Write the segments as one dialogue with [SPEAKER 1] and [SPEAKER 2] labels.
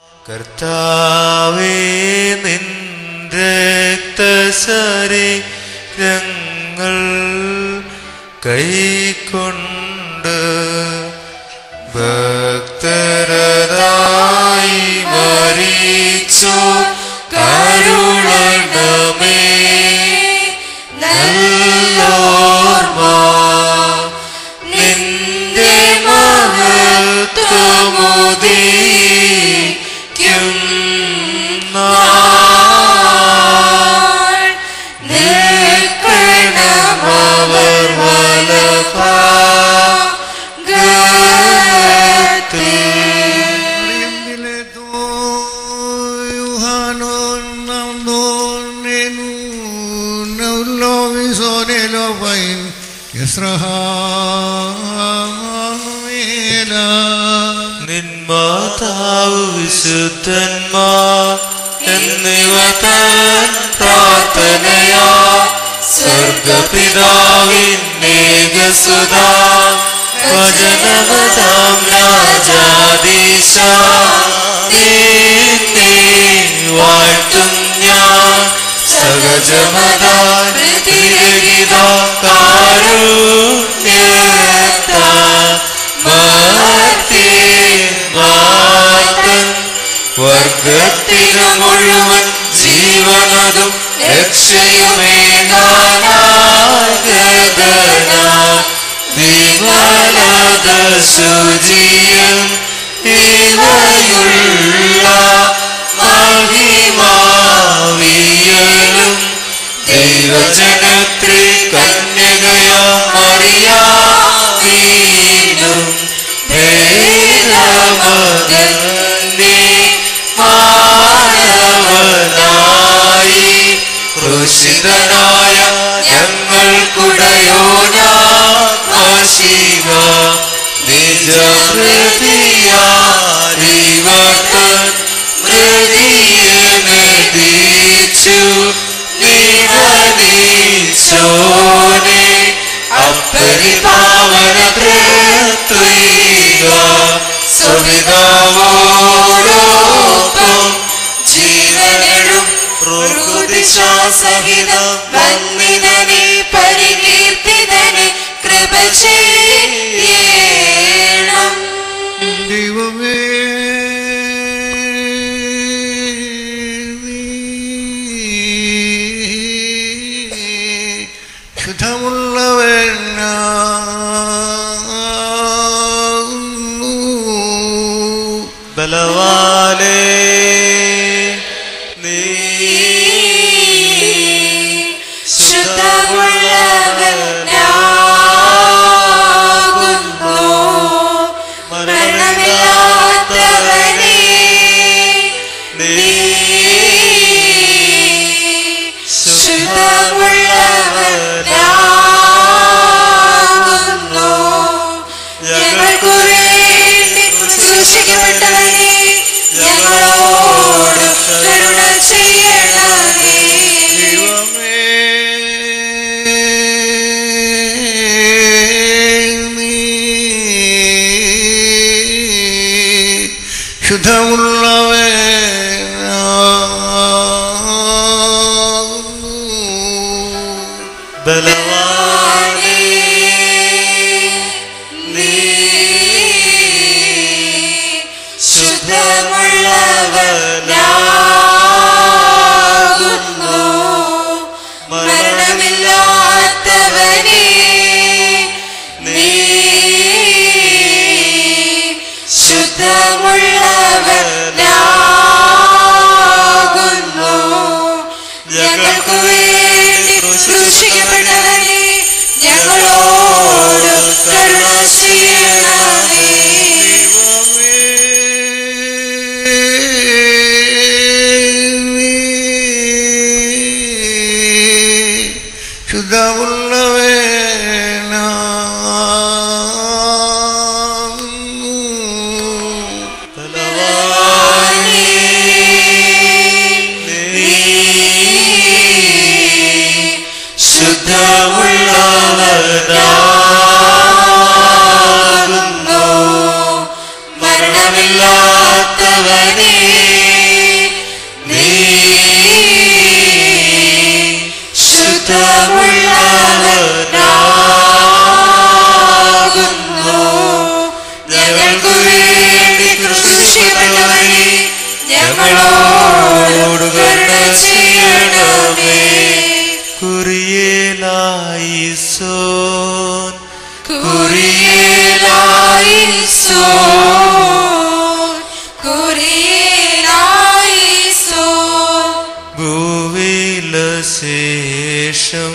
[SPEAKER 1] കർത്താവേ നിൻ രക്തശരീരങ്ങൾ കൈക്കൊണ്ട് ഭക്തരതായി മരിച്ചു കരുണമേ നല്ലോർമ്മ നിന്റെ മഹത്വമുദീക്കും നാൾ നിൽക്കണമവർ വലഭാഗത്തിൽ നിന്മാതാവ് വിശുദ്ധന്മാർ എന്നിവ തൻ പ്രാർത്ഥനയാ സ്വർഗപിതാവിന്നേകസുതാ വചനമതാം രാജാദീശ നിന്നെ വാഴ്ത്തും ഞാൻ സഹജമതാ പ്രതിരഹിത കാരുണ്യത്താ മാർത്തൻ വർഗത്തിനു മുഴുവൻ ജീവനതും രക്ഷയുമേകാനാഗതന വിമലത ശുചിയും ഇവയുള്ള മഹിമാവിയലും ദൈവജനത്രി കന്യകയാ മറിയാമീനും ഭേദമകന്നേ മാനവനായി ക്രൂശിതനായ ഞങ്ങൾക്കുടയോനാശിക നിജമൃതിയാരിവത്തൻ മൃതിയെ നദിച്ചു നിവദിച്ചോനെ അപ്പരിപാവന തൃത്വൈക സവിതാവോടൊപ്പം ജീവനെഴും പ്രകൃതിശാസഹിതം
[SPEAKER 2] വന്ദിതനെ പരികീർത്തിതനെ കൃപ ചെയ്യണം
[SPEAKER 3] ദൈവമേ ശുദ്ധമുള്ളവനാകുന്നു
[SPEAKER 1] ബലവാനേ നീ
[SPEAKER 2] ശുദ്ധമുള്ളവനാകുന്നു മരണമില്ലാത്തവനേ
[SPEAKER 1] നീ
[SPEAKER 2] ശുദ്ധമുള്ളവനാകുന്നു ഞങ്ങൾക്കു വേണ്ടി സൂക്ഷിക്കപ്പെട്ടവനെ ഞങ്ങളോട് കരുണ ചെയ്യണമേ
[SPEAKER 3] ദൈവമേ നീ ശുദ്ധമുള്ളവനാകുന്നു
[SPEAKER 1] ബലവാനേ നീ
[SPEAKER 2] ശുദ്ധമുള്ളവനാകുന്നു മരണമില്ലാത്തവനേ നീ ശുദ്ധമുള്ളവനാകുന്നു ഞങ്ങൾക്കു വേണ്ടി ക്രൂശിക്കപ്പെട്ടവനെ ഞങ്ങളോട് കരുണ ചെയ്യണമേ
[SPEAKER 3] ശുദ്ധമുള്ളവനാകുന്നു
[SPEAKER 2] ശുദ്ധമുള്ളവനാകുന്നു മരണമില്ലാത്തവനേ മാത്തവനേ നീ ശുദ്ധമുള്ളവനാകുന്നു ഞങ്ങൾക്കു വേണ്ടി ക്രൂശിക്കപ്പെട്ടവനേ ഞങ്ങളോട് കരുണ ചെയ്യണമേ
[SPEAKER 3] കുറിയേലായിസോൻ
[SPEAKER 2] കുറിയേലായിസോൻ കുറിയേലായിസോൻ
[SPEAKER 3] ഭൂവിലശേഷം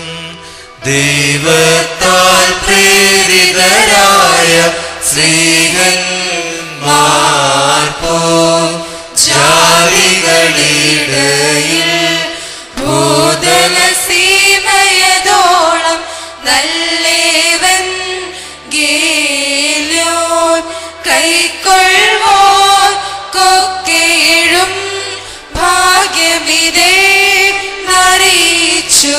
[SPEAKER 3] ദൈവത്താൽ പ്രേരിതരായ സ്ത്രീകന്മാർപ്പോ
[SPEAKER 2] ജാതികളിടയിൽ ഭൂതല സീമയതോളം നല്ലേവൻ ഗേലോൻ കൈക്കൊള്ളുവോൻ കൊക്കേഴും ഭാഗ്യമിതേ നറിയിച്ചു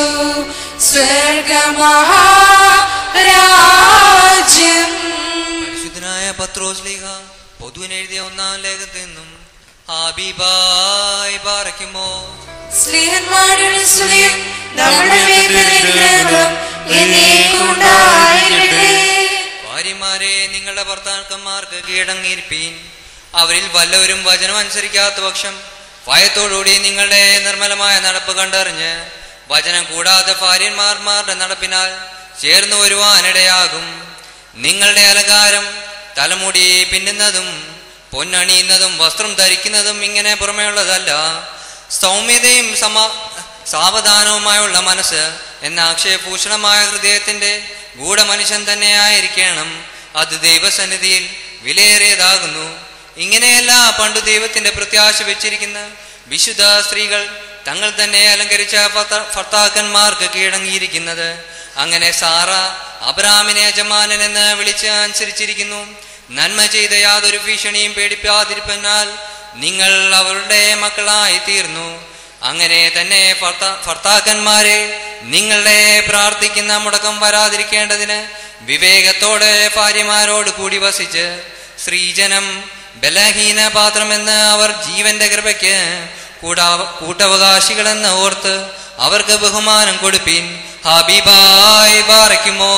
[SPEAKER 2] സ്വർഗമഹാരാജ്യം
[SPEAKER 4] വിശുദ്ധനായ പത്രോസ് ലീഹ പൊതുവിനെഴുതിയ ഒന്നാം ലേഖത്തിൽ നിന്നും ഹാബിബായ് പാറയ്ക്കുമോ
[SPEAKER 2] സ്നേഹന്മാരുടെ സ്തുതിയും നമ്മുടെ വേദനകളും എന്നേക്കുണ്ടായിരിക്കട്ടെ.
[SPEAKER 4] ഭാര്യമാരെ നിങ്ങളുടെ ഭർത്താക്കന്മാർക്ക് കീഴടങ്ങിയിരിപ്പീൻ അവരിൽ വല്ലവരും വചനം അനുസരിക്കാത്ത പക്ഷം ഭയത്തോടുകൂടി നിങ്ങളുടെ നിർമ്മലമായ നടപ്പ് കണ്ടറിഞ്ഞ് വചനം കൂടാതെ ഭാര്യന്മാർമാരുടെ നടപ്പിനാൽ ചേർന്നു വരുവാനിടയാകും നിങ്ങളുടെ അലങ്കാരം തലമുടി പിന്നുന്നതും പൊന്നണിയുന്നതും വസ്ത്രം ധരിക്കുന്നതും ഇങ്ങനെ പുറമേയുള്ളതല്ല സൗമ്യതയും സമ സാവധാനവുമായുള്ള മനസ്സ് എന്ന അക്ഷയഭൂഷണമായ ഹൃദയത്തിന്റെ ഗൂഢമനുഷ്യൻ തന്നെയായിരിക്കണം അത് ദൈവസന്നിധിയിൽ വിലയേറിയതാകുന്നു ഇങ്ങനെയല്ല പണ്ടു ദൈവത്തിന്റെ പ്രത്യാശ വെച്ചിരിക്കുന്ന വിശുദ്ധ സ്ത്രീകൾ തങ്ങൾ തന്നെ അലങ്കരിച്ച ഭർത്ത- ഭർത്താക്കന്മാർക്ക് കീഴടങ്ങിയിരിക്കുന്നത് അങ്ങനെ സാറ അബ്രാമിനെ യജമാനൻ എന്ന് വിളിച്ച് അനുസരിച്ചിരിക്കുന്നു നന്മ ചെയ്ത യാതൊരു ഭീഷണിയും പേടിപ്പാതിരിപ്പനാൽ നിങ്ങൾ അവരുടെ മക്കളായി തീർന്നു അങ്ങനെ തന്നെ ഭർത്ത- ഭർത്താക്കന്മാരെ നിങ്ങളുടെ പ്രാർത്ഥിക്കുന്ന മുടക്കം വരാതിരിക്കേണ്ടതിന് വിവേകത്തോടെ ഭാര്യമാരോട് കൂടി വസിച്ച് സ്ത്രീജനം ബലഹീന പാത്രമെന്ന് അവർ ജീവന്റെ കൃപയ്ക്ക് കൂടാ കൂട്ടവകാശികളെന്ന് ഓർത്ത് അവർക്ക് ബഹുമാനം കൊടുപ്പീൻ ഹബീബായി പാറയ്ക്കുമോ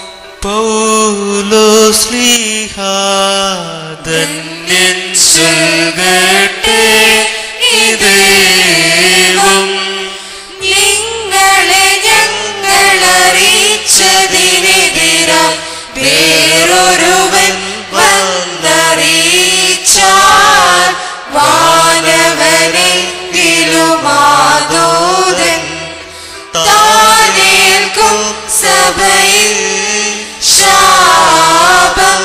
[SPEAKER 3] പൗലോസ്ലീഹ ധന്യൻ ചൊൽകട്ടെ ഇതേവും
[SPEAKER 2] നിങ്ങളെ ഞങ്ങളറിയിച്ചതിനെതിരായി വേറൊരുവൻ വന്നറിയിച്ചാൽ വാനവനെങ്കിലുമാതൂതൻ താനേൽക്കും സഭയിൽ ശാപം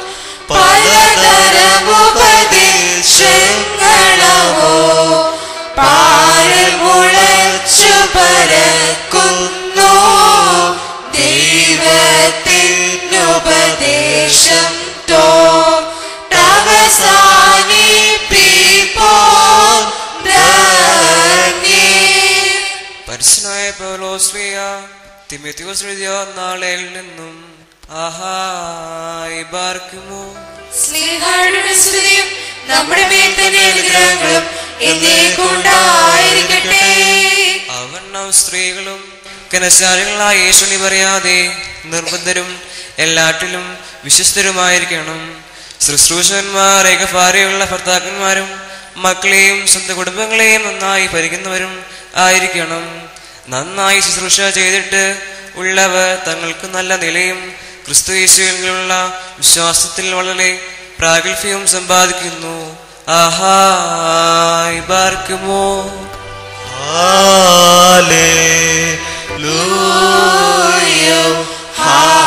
[SPEAKER 2] പലതരമുപദേശങ്ങളവോ പാരിൽ മുളച്ചു പരക്കുന്നു ദൈവത്തിനുപദേശം തോ അവസാനിപ്പിപ്പോ
[SPEAKER 5] പരിശുനായ പൗലോസ്ലിയ തിമോത്തിയോസ് എഴുതിയ നാളെയിൽ നിന്നും ആഹായി ബാർക്കുമോ
[SPEAKER 2] സ്നേഹാരുടെ സ്തുതിയും നമ്മുടെ മേൽ തന്നെ അനുഗ്രഹങ്ങളും എന്നേക്കുണ്ടായിരിക്കട്ടെ
[SPEAKER 5] അവണ്ണം സ്ത്രീകളും കനശാലികളായ യേശുനി പറയാതെ നിർബന്ധരും എല്ലാറ്റിലും വിശ്വസ്തരുമായിരിക്കണം ശുശ്രൂഷകന്മാർ ഏകഭാര്യയുള്ള ഭർത്താക്കന്മാരും മക്കളെയും സ്വന്തം കുടുംബങ്ങളെയും നന്നായി ഭരിക്കുന്നവരും ആയിരിക്കണം നന്നായി ശുശ്രൂഷ ചെയ്തിട്ട് ഉള്ളവർ തങ്ങൾക്ക് നല്ല നിലയും ക്രിസ്തു യേശുവിലുള്ള വിശ്വാസത്തിൽ വളരെ പ്രാഗൽഭ്യവും സമ്പാദിക്കുന്നു ആഹായി ബാർക്കുമോ
[SPEAKER 3] Hallelujah.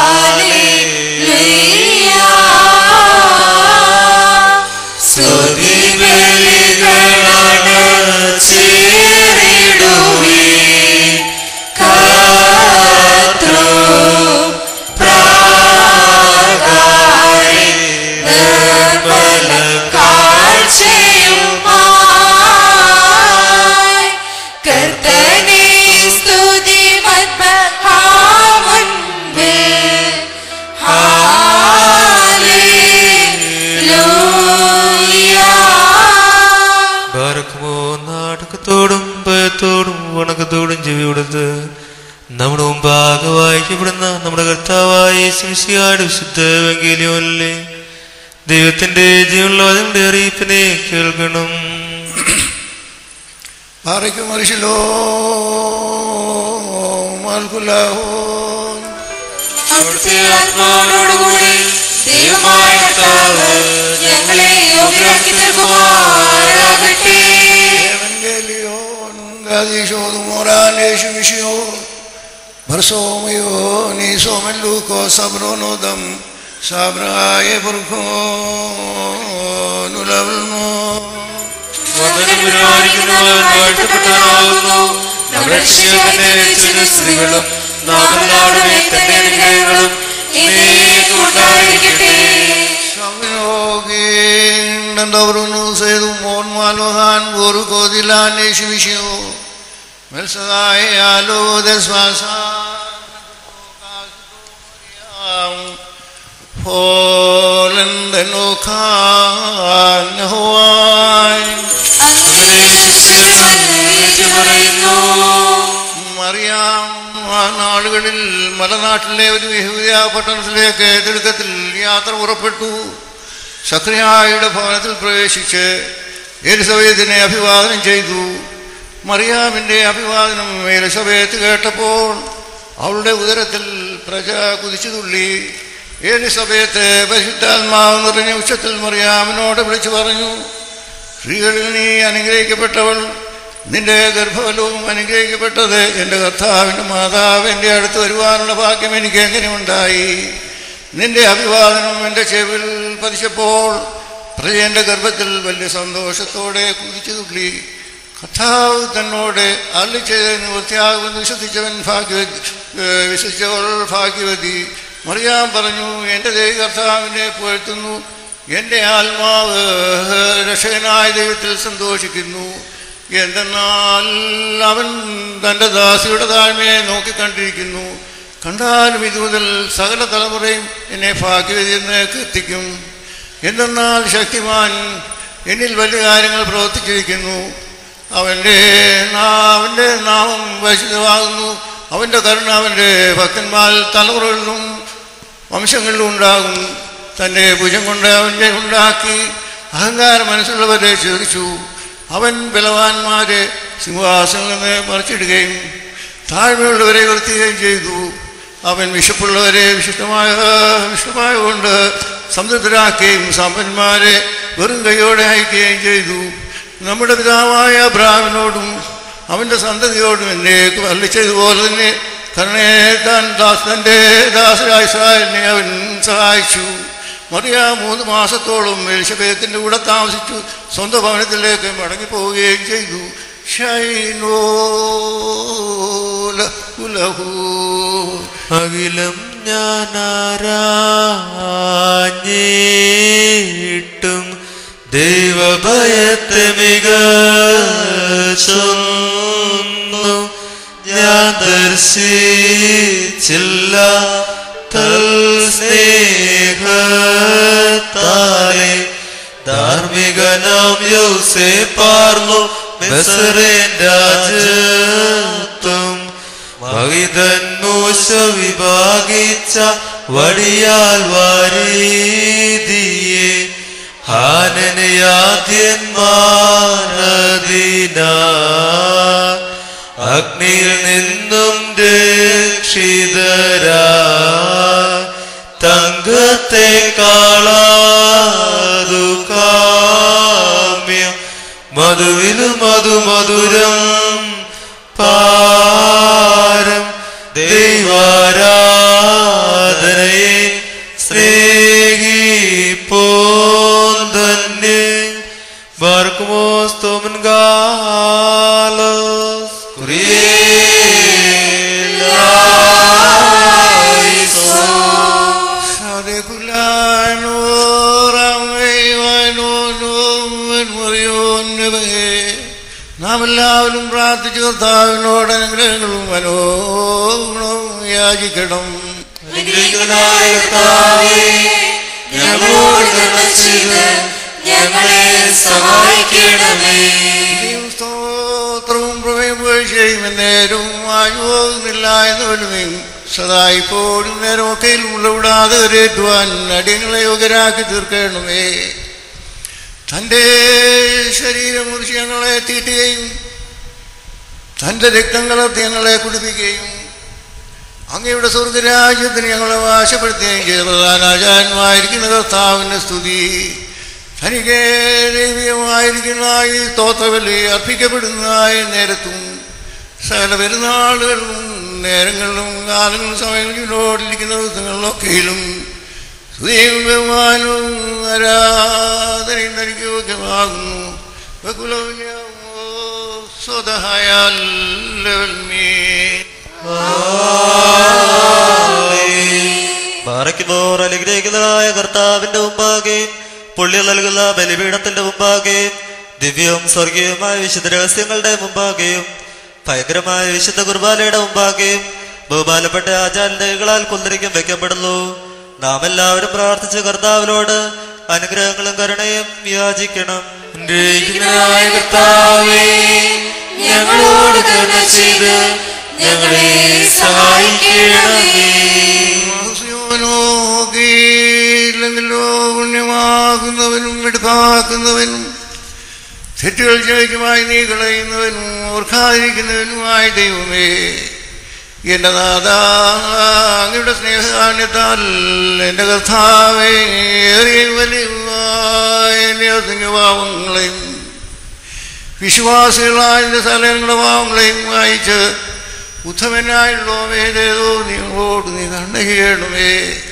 [SPEAKER 2] കാഴ്ചയുമായി കർത്തനെ സ്തുതി മദ്ബഹാമുൻപിൽ ഹല്ലേലൂയ
[SPEAKER 1] ശുദ്ധവെങ്കിലിയോല്ലേ ദൈവത്തിന്റെ ജീവനുള്ളതിന്റെ അറിയിപ്പിനെ കേൾക്കണം
[SPEAKER 6] പാറയ്ക്കും മറിച്ചിലോ മാൽക്കുല്ലാഹോ
[SPEAKER 2] അവിടുത്തെ ആത്മാവിനോടുകൂടി ദൈവമായ കർത്താവ് ഞങ്ങളെ യോഗ്യരാക്കി തീർക്കുമാറാകട്ടെ
[SPEAKER 6] Evangelion, Gadisho, Moran, Eshu, Vishu, Barsomayo, Niso, Meluko, Sabronodam, Sabraye, Burko, Nulavno,
[SPEAKER 2] വന്ദനം പരിപാലിക്കുന്നവൻ വാഴ്ത്തപ്പെട്ടവനാകുന്നു നമ്മുടെ രക്ഷകനെ ചില സ്ത്രീകളും നാമനാടുമേ തന്നെ അനുഗ്രഹങ്ങളും എന്നേക്കും ഉണ്ടായിരിക്കട്ടെ
[SPEAKER 6] Samyogin, Nandavrunu, Sedu, Mon, Malohan, Boru, Kodilan, Eshu, Vishu, Melsadai, Alo, Desvasa, Fallen the Nokan, Hawaii.
[SPEAKER 2] അങ്ങനെ ശിശുവൻ ഏറ്റുപറയുന്നു
[SPEAKER 6] മറിയാം ആ നാളുകളിൽ മലനാട്ടിലെ ഒരു യഹൂദിയ പട്ടണത്തിലേക്ക് തിടുക്കത്തിൽ യാത്ര പുറപ്പെട്ടു സക്രിയായുടെ ഭവനത്തിൽ പ്രവേശിച്ച് എലിസബേത്തിനെ അഭിവാദനം ചെയ്തു മറിയാമിൻ്റെ അഭിവാദനം എലിസബേത്ത് കേട്ടപ്പോൾ അവളുടെ ഉദരത്തിൽ പ്രജ കുതിച്ചു തുള്ളി എലിസബേത്ത് പരിശുദ്ധാത്മാവ് നിറഞ്ഞ ഉച്ചത്തിൽ മറിയാമിനോട് വിളിച്ചു പറഞ്ഞു സ്ത്രീകളിൽ നീ അനുഗ്രഹിക്കപ്പെട്ടവൾ നിന്റെ ഗർഭഫലവും അനുഗ്രഹിക്കപ്പെട്ടത് എൻ്റെ കർത്താവിൻ്റെ മാതാവ് എൻ്റെ അടുത്ത് വരുവാനുള്ള ഭാഗ്യം എനിക്ക് എങ്ങനെ ഉണ്ടായി നിന്റെ അഭിവാദനം എൻ്റെ ചെവിൽ പതിച്ചപ്പോൾ പ്രജ എൻ്റെ ഗർഭത്തിൽ വലിയ സന്തോഷത്തോടെ കുതിച്ചു തുള്ളി കർത്താവ് തന്നോട് അള്ളിച്ചത് നിവൃത്തിയാകുമെന്ന് വിശ്വസിച്ചവൻ ഭാഗ്യവതി ഏഹ് വിശ്വസിച്ചവൾ ഭാഗ്യവതി മറിയാൻ പറഞ്ഞു എൻ്റെ ദൈവ കർത്താവിനെ പുകഴ്ത്തുന്നു എൻ്റെ ആത്മാവ് രക്ഷകനായ ദൈവത്തിൽ സന്തോഷിക്കുന്നു എന്തെന്നാൽ അവൻ തൻ്റെ ദാസിയുടെ താഴ്മയെ നോക്കിക്കണ്ടിരിക്കുന്നു കണ്ടാലും ഇതുമുതൽ സകല തലമുറയും എന്നെ ഭാഗ്യവതി എന്ന് കീർത്തിക്കും എന്തെന്നാൽ ശക്തിമാൻ എന്നിൽ വലിയ കാര്യങ്ങൾ പ്രവർത്തിച്ചിരിക്കുന്നു അവൻ്റെ നാ- അവൻ്റെ നാമം പരിശുദ്ധമാകുന്നു അവൻ്റെ കരുണ അവൻ്റെ ഭക്തന്മാർ തലമുറകളിലും വംശങ്ങളിലും ഉണ്ടാകും തൻ്റെ ഭുജം കൊണ്ട് അവൻ്റെ ഉണ്ടാക്കി അഹങ്കാരം മനസ്സുള്ളവരെ ചേർച്ചു അവൻ ബലവാന്മാരെ സിംഹാസനം നിന്ന് മറിച്ചിടുകയും താഴ്മയുള്ളവരെ ഉയർത്തുകയും ചെയ്തു അവൻ വിശപ്പുള്ളവരെ വിശിഷ്ടമായ വിശുദ്ധമായ കൊണ്ട് സംതൃപ്തരാക്കുകയും സമ്പന്മാരെ വെറും കൈയോടെ അയക്കുകയും ചെയ്തു നമ്മുടെ പിതാവായ അബ്രാഹിമിനോടും അവൻ്റെ സന്തതിയോടും എന്നേക്ക് വല്ലിച്ചതുപോലെ തന്നെ കരുണയെ താൻ ദാസ് തൻ്റെ ദാസരായ ഇസ്രായേലിനെ അവൻ സഹായിച്ചു മറിയ മൂന്ന് മാസത്തോളം എലിശബേത്തിൻ്റെ കൂടെ താമസിച്ചു സ്വന്തം ഭവനത്തിലേക്ക് മടങ്ങിപ്പോവുകയും ചെയ്തു ഷൈനോല ഉലഹൂ
[SPEAKER 1] അഖിലം ഞാനാരാഞ്ഞിട്ടും ദൈവഭയത്തെ മികച്ചൊന്നു ഞാൻ ദർശിച്ചില്ല തൽസ്നേഹത്താലെ ധാർമ്മികനാം യോസേ പാർന്നു മെസറേൻ രാജ്യത്വം മഹിതൻ മൂശ വിഭാഗിച്ച വടിയാൽ വാരീതിയെ ഹാനനയാദ്യന്മാരതിന അഗ്നിയിൽ നിന്നും രക്ഷിതരാ തങ്കത്തെ കാളാതു കാമ്യം മധുവിലും മധു മധുരം പാരം ദൈവാരാധനയെ സ്നേഹിപ്പോന്തന്നെ ബാർക്കുമോസ്തോമൻ ഗാലസ്
[SPEAKER 6] നാം എല്ലാവരും പ്രാർത്ഥിച്ചു കർത്താവിനോട് അനുഗ്രഹങ്ങളും മനോഗുണവും യാചിക്കണം
[SPEAKER 2] അനുഗ്രഹിക്കുന്നതായ കർത്താവേ, ഞങ്ങളോട് കരുണ ചെയ്ത് ഞങ്ങളെ സഹായിക്കണമേ
[SPEAKER 6] സ്തുതിയും സ്തോത്രവും പ്രമേയും വീഴ്ചയും എന്നേരും ആയുവോകുന്നില്ല എന്ന് വലുതയും സദാ ഇപ്പോഴും നേരമൊക്കെയിലും ഉള്ളവിടാതെ കരേറ്റുവാൻ അടിയങ്ങളെ യോഗ്യരാക്കി തീർക്കണമേ തൻ്റെ ശരീരം മുറിച്ച് ഞങ്ങളെ തീറ്റുകയും തൻ്റെ രക്തം കലർത്തി ഞങ്ങളെ കുടിപ്പിക്കുകയും അങ്ങയുടെ സ്വർഗരാജ്യത്തിന് ഞങ്ങളെ വാശപ്പെടുത്തുകയും ചെയ്തതാൻ ആചാരന്മായിരിക്കുന്ന കർത്താവിൻ്റെ സ്തുതി തനിക്ക് ദൈവീയമായിരിക്കുന്ന ഈ സ്തോത്രബലി അർപ്പിക്കപ്പെടുന്ന ഈ നേരത്തും സകല പെരുന്നാളുകളിലും നേരങ്ങളിലും കാലങ്ങളും സമയങ്ങളിലോടിരിക്കുന്ന ദിവസങ്ങളിലൊക്കെയിലും സ്തുതിയും ബഹുമാനവും ആരാധനയും തനിക്ക് യോഗ്യമാകുന്നു ബഹുലവുന്യമോ സ്വതഹായാൽ മീ
[SPEAKER 3] ബാറയ്ക്കുമോർ അനുഗ്രഹിക്കുന്നതായ കർത്താവിന്റെ മുമ്പാകെ പുള്ളി നൽകുന്ന ബലിപീഠത്തിന്റെ മുമ്പാകെ ദിവ്യവും സ്വർഗീയവുമായ വിശുദ്ധ രഹസ്യങ്ങളുടെ മുമ്പാകെയും ഭയങ്കരമായ വിശുദ്ധ കുർബാനയുടെ മുമ്പാകെയും ബഹുമാനപ്പെട്ട ആചാര്യകളാൽ കുന്തിരിക്കും വെക്കപ്പെടുന്നു നാം എല്ലാവരും പ്രാർത്ഥിച്ച കർത്താവിനോട് അനുഗ്രഹങ്ങളും കരുണയും യാചിക്കണം
[SPEAKER 2] അനുഗ്രഹിക്കുന്നതായ കർത്താവേ ഞങ്ങളോട് കരുണ ചെയ്ത് ഞങ്ങളെ സഹായിക്കണമേ
[SPEAKER 6] ോകില്ലെങ്കിലോ പുണ്യമാകുന്നവനും വെടുപ്പാക്കുന്നവനും തെറ്റുകൾ ചോദിക്കുമായി നീ കളയുന്നവനും ഓർക്കാതിരിക്കുന്നവനുമായ ദൈവമേ എൻ്റെ നാഥ അങ്ങയുടെ സ്നേഹകാണ്യത്താൽ എൻ്റെ കർത്താവേ ഏറിയ വലിയ എൻ്റെ അസിംഗഭാവങ്ങളെയും വിശ്വാസികളായ എൻ്റെ സ്ഥലങ്ങളുടെ ഭാവങ്ങളെയും വായിച്ച് ഉത്തമനായുള്ളവേതേതോ നിങ്ങളോട് നീ കണ്ണു ചെയ്യണമേ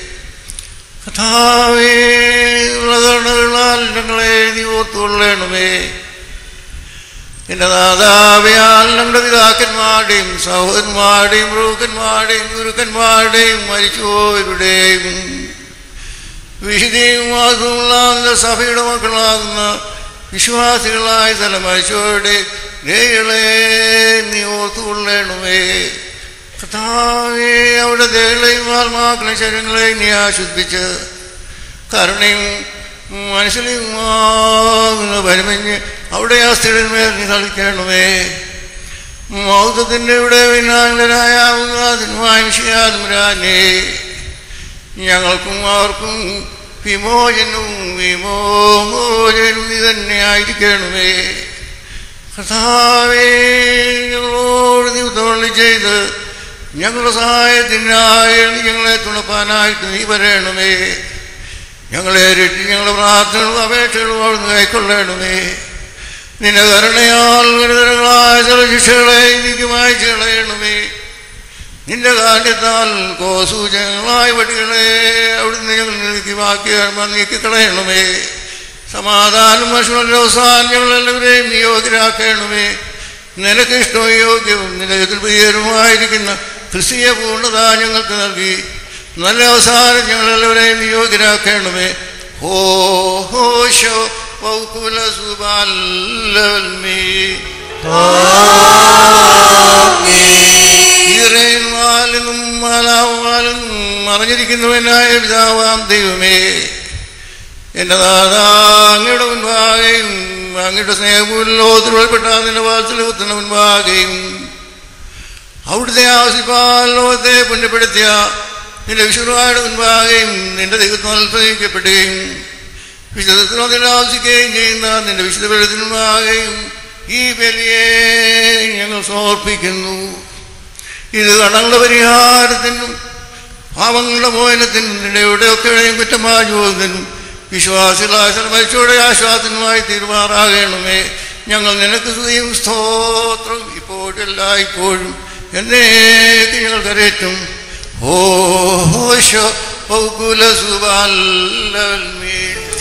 [SPEAKER 6] കഥാവേ കരുണകളാൽ ഞങ്ങളെ നീ ഓർത്തുകൊള്ളണമേ എൻ്റെ നാദാവയാൽ നമ്മുടെ പിതാക്കന്മാരുടെയും സഹോദരന്മാരുടെയും പ്രഭുക്കന്മാരുടെയും ഗുരുക്കന്മാരുടെയും മരിച്ചുപോയവരുടെയും വിശുദ്ധിയും വാസമുള്ള സഭയുടെ മക്കളാകുന്ന വിശ്വാസികളായ സ്ഥലം മരിച്ചവരുടെ ദൈകളെ നീ ഓർത്തുകൊള്ളണമേ കർത്താവേ അവിടെ ദേഹങ്ങളെയും ആത്മാക്കളെയും ശരീരങ്ങളെയും നീ ആശ്വസിപ്പിച്ച് കരുണയും മനസ്സിലുമാകുന്ന പരിമഞ്ഞ് അവിടെ ആ സ്ഥിരന്മേൽ നീ കളിക്കണമേ മൗതത്തിൻ്റെ ഇവിടെ വിനാശരായാവുന്ന അതിനുമായ വിഷയാത്മരാനേ ഞങ്ങൾക്കും അവർക്കും വിമോചനവും വിമോചനവും നീ തന്നെ ആയിരിക്കണമേ കർത്താവേ ഞങ്ങളോട് നീ ഉത്തവള്ളി ചെയ്ത് ഞങ്ങളുടെ സഹായത്തിനായി ഞങ്ങളെ തുണപ്പാനായിട്ട് നീ വരണമേ ഞങ്ങളെ രക്ഷി ഞങ്ങളുടെ പ്രാർത്ഥനകളും അപേക്ഷകളും അവിടുന്ന് കൈക്കൊള്ളണമേ നിന്റെ കരുണയാൽ ഗുരുതരങ്ങളായ ചില ശിക്ഷകളെ നീക്കുമായി കളയണമേ നിന്റെ കാണ്യത്താൽ കോസൂചകങ്ങളായ വടികളെ അവിടുന്ന് ഞങ്ങൾ നീക്കി ബാക്കി നീക്കി കളയണമേ സമാധാനം ഭക്ഷണോത്സാഹം ഞങ്ങളെല്ലാവരെയും നിയോഗ്യരാക്കണമേ നിനക്ക് ഇഷ്ടവും യോഗ്യവും നിനക്ക് പ്രിയരുമായിരിക്കുന്ന ക്രിസ്തീയ പൂർണ്ണത ഞങ്ങൾക്ക് നൽകി നല്ല അവസാനം ഞങ്ങളെല്ലാവരെയും നിയോഗ്യരാക്കണമേ ഹോ ഹോശോ പൗകുല സുബാൽമീ ഈറേന്മാലെന്നും മാലാവാലെന്നും മറഞ്ഞിരിക്കുന്നവനായ പിതാവാം ദൈവമേ എൻ്റെ നാഥ അങ്ങയുടെ മുൻപാകെയും അങ്ങയുടെ സ്നേഹപൂലോത്തിൽപ്പെട്ട നിന്റെ വാത്സല്യത്തിന് മുൻപാകെയും അവിടുത്തെ ആവശ്യപ്പാൽ ലോകത്തെ പുണ്യപ്പെടുത്തിയ നിന്റെ വിശുദ്ധയുടെ മുൻപാകെയും നിന്റെ ദൈവത്തിൽ അത്ഭുതിക്കപ്പെടുകയും വിശുദ്ധത്തിൽ ആവശ്യിക്കുകയും ചെയ്യുന്ന നിന്റെ വിശുദ്ധ വെള്ളത്തിന് മുൻപാകെയും ഈ ബലിയെ ഞങ്ങൾ സമർപ്പിക്കുന്നു ഇത് കടങ്ങളുടെ പരിഹാരത്തിനും പാവങ്ങളുടെ മോചനത്തിനും നിന്റെ എവിടെയൊക്കെയും കുറ്റമായി പോകുന്നതിനും വിശ്വാസികളായ മരിച്ചോടെ ആശ്വാസനുമായി തീരുമാറാകണമേ ഞങ്ങൾ നിനക്ക് സ്തുതിയും സ്തോത്രം ഇപ്പോഴും എല്ലായ്പ്പോഴും എന്നേക്ക് ഞങ്ങൾ കരയറ്റും ഓശോ പൗകുല സുബാൽമീ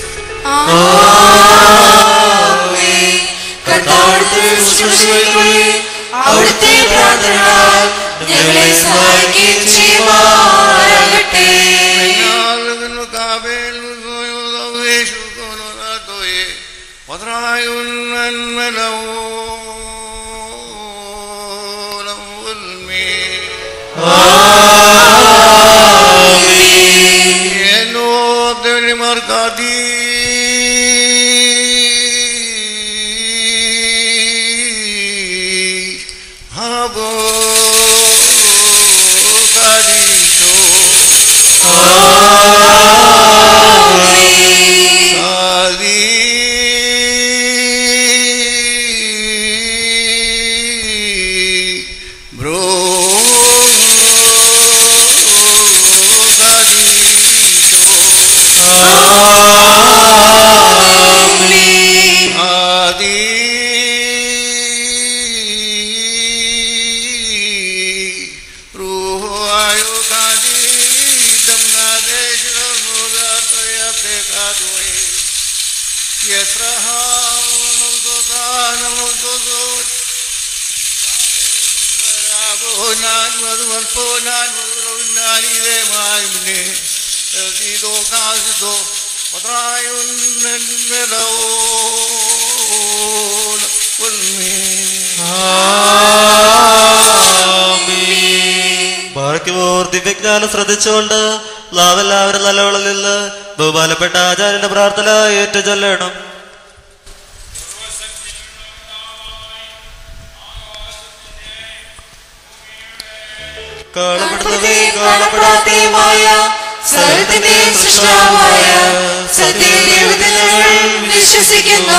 [SPEAKER 2] കർത്താവിടുത്തെ ശുശ്രൂഷകൾക്കുള്ളിൽ അവിടുത്തെ പ്രാർത്ഥനകളാൽ ഞങ്ങളെ സഹായിക്കുകയും ചെയ്യുമാറാകട്ടെ
[SPEAKER 6] Habo Kadi ഗാദി റൂഹായോ ഗാദി ദംനാദേശം മുദാതയത്തെ കാദോയെ യസ്രഹാം നമുക്കോ ഞാൻ മധുവൽപ്പോ ഞാൻ ഞാൻ ഇതേമായി മുന്നേ എഴുതിയതോ കാസിതോ
[SPEAKER 3] ബാക്കിയോർ ദിവ്യജ്ഞാനം ശ്രദ്ധിച്ചുകൊണ്ട് നാമെല്ലാവരും നല്ലവളിൽ നിന്ന് ബഹുമാനപ്പെട്ട ആചാര്യന്റെ പ്രാർത്ഥന ഏറ്റു ചൊല്ലണം കാണപ്പെടുന്നവയും
[SPEAKER 2] കാണപ്പെടാത്തതുമായ സകലത്തിന്റെ സൃഷ്ടാവായ സത്യദൈവത്തിൽ ഞങ്ങൾ വിശ്വസിക്കുന്നു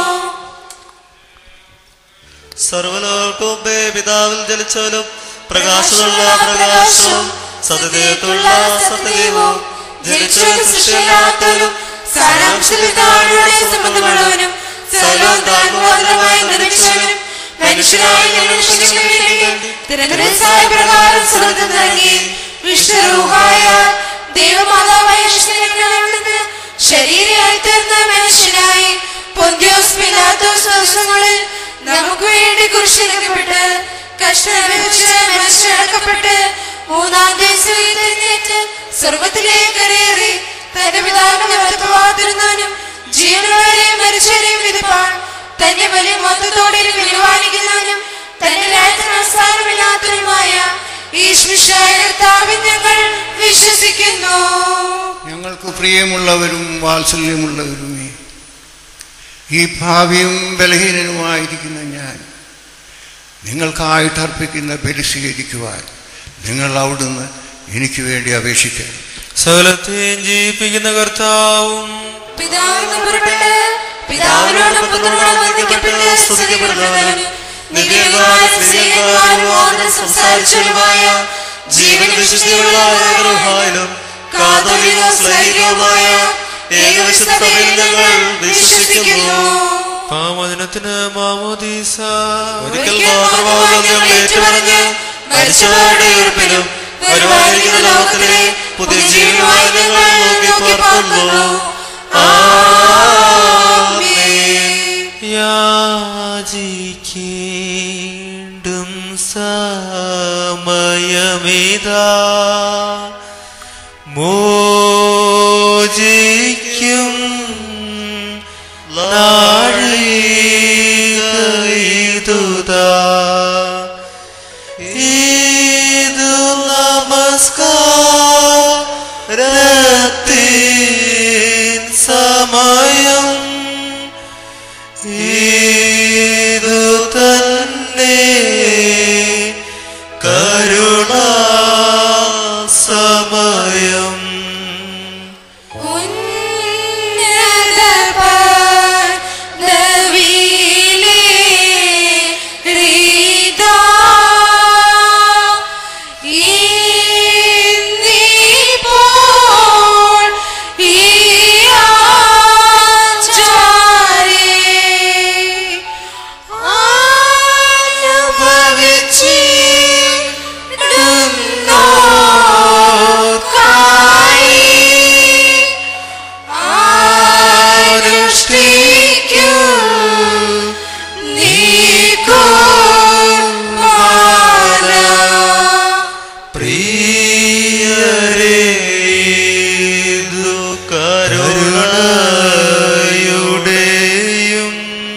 [SPEAKER 3] സർവലോകർക്കും മുമ്പേ പിതാവിൽ ജനിച്ചാലും പ്രകാശമുള്ള പ്രകാശവും സത്യദേവത്തുള്ള സത്യദേവവും
[SPEAKER 2] ജനിച്ചവരും സൃഷ്ടിയില്ലാത്തവരും സാരാംശത്തിൽ താഴെ സംബന്ധമുള്ളവനും സകലവും താൻ മാത്രമായി നിർമ്മിച്ചവനും മനുഷ്യരായ ഞങ്ങൾ ശിക്ഷയ്ക്ക് വേണ്ടി തിരഞ്ഞെടുപ്പായ പ്രകാരം സ്വർഗം നൽകി വിഷ്ണുരൂഹായ ദൈവമാതാവായ കൃഷ്ണനെ ശരീരമായി തീർന്ന മനുഷ്യനായി പൊന്തിയോസ് പിലാത്തോസ് ദിവസങ്ങളിൽ നമുക്ക് വേണ്ടി കുരിശിലക്കപ്പെട്ട് കഷ്ടമനുഭവിച്ച് മനുഷ്യടക്കപ്പെട്ട് മൂന്നാം ദിവസം എഴുന്നേറ്റ് സ്വർഗത്തിലേക്ക് കരയേറി തന്റെ പിതാവിന്റെ വലത്തുവാതിരുന്നവനും ജീവനുള്ളവരെയും മരിച്ചവരെയും വിധിപ്പാൻ തന്റെ വലിയ മൊത്തത്തോടെ വിലുവാനിക്കുന്നവനും തന്റെ രാജ്യത്തിന് അവസാനമില്ലാത്തവനുമായ ഈശ്മിഷായ കർത്താവിൽ ഞങ്ങൾ വിശ്വസിക്കുന്നു
[SPEAKER 6] ഞങ്ങൾക്ക് പ്രിയമുള്ളവരും വാത്സല്യമുള്ളവരുമേ ഈ ഭാവിയും ബലഹീനനുമായിരിക്കുന്ന ഞാൻ നിങ്ങൾക്കായിട്ട് അർപ്പിക്കുന്ന ബലി സ്വീകരിക്കുവാൻ നിങ്ങൾ അവിടുന്ന് എനിക്ക് വേണ്ടി അപേക്ഷിക്കുക
[SPEAKER 1] സകലത്തെയും ജീവിപ്പിക്കുന്ന കർത്താവും
[SPEAKER 2] പിതാവിന് പുറപ്പെട്ട് പിതാവിനോടൊപ്പം പുത്രനോട് വന്ദിക്കപ്പെട്ട് സ്തുതിക്കപ്പെടുന്നവനും നിത്യകാലം സ്നേഹകാലം ഓർന്ന് സംസാരിച്ചവനുമായ ജീവൻ വിശുദ്ധിയുള്ള
[SPEAKER 3] ഗ്രഹായാലും കാതോലിക സ്ലൈകവുമായ ഏകവിശുദ്ധതയിൽ ഞങ്ങൾ വിശ്വസിക്കുന്നു
[SPEAKER 1] പാമദിനത്തിന് മാമോദീസ
[SPEAKER 3] ഒരിക്കൽ മാത്രമാകും ഞങ്ങൾ ഏറ്റുപറഞ്ഞ് മരിച്ചവരുടെ ഉറപ്പിലും വരുവാനിരിക്കുന്ന ലോകത്തിലെ പുതിയ ജീവനുമായി ഞങ്ങൾ നോക്കി പാർക്കുന്നു
[SPEAKER 1] യാചിക്കേണ്ടും സമയമിതാ മോചിക്കും നാഴികയിതുതാ ഇതു നമസ്കാരത്തിൻ സമയം ഇതു തന്നെ കരുണാ സമയം
[SPEAKER 2] ഉന്നത പദവിയിലെ ഹൃദാ ഇന്നിപ്പോൾ ഈ ആചാരേ
[SPEAKER 1] പ്രിയരേ ഇതു കരുണയുടെയും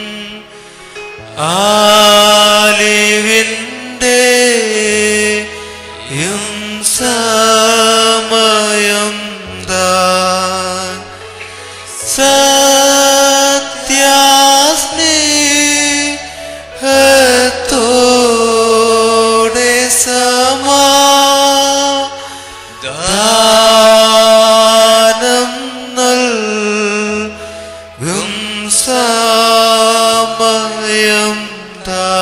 [SPEAKER 1] ആലിവിൻ്റെയും സമയം താൻ സത്യാസ്നേഹത്തോടെ സമാ ദാനം നൽകും സമയം താ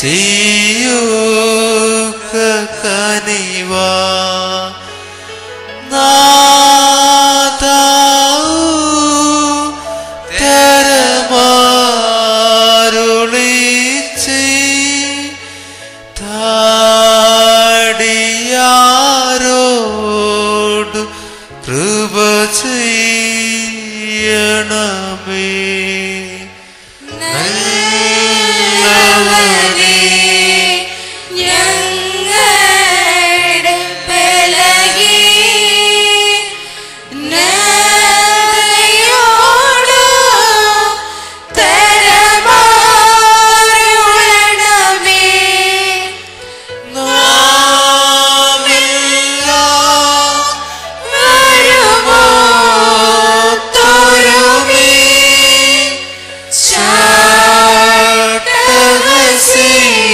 [SPEAKER 1] ചെയ്യുക കനിവാ നാദാവൂ തരമാരുളിച്ച് താടിയാരോട് കൃപ ചെയ്യണമേ
[SPEAKER 2] നല്ലവനേ, ഞങ്ങളുടെ ബലഹീനതയോടു തരമാരുളണമേ. വരുമോ തോരുമേ ചാട്ടവസി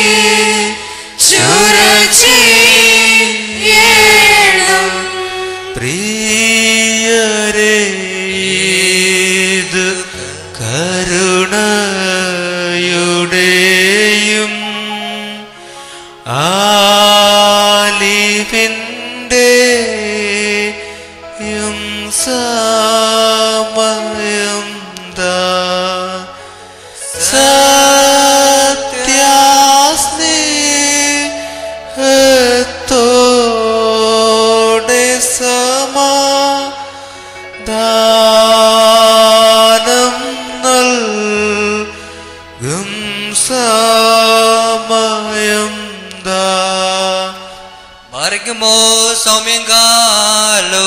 [SPEAKER 2] ചുരചിയേണം
[SPEAKER 1] പ്രിയരേ ഇത് കരുണയുടെയും ആലിവിൻ്റെയും സമയം ദാ സത്യാസ്നേഹത്തോടെ സമാധാനം നൽകും സമയം ദാ
[SPEAKER 4] മറിക്കുമോ സൗമ്യം കാലോ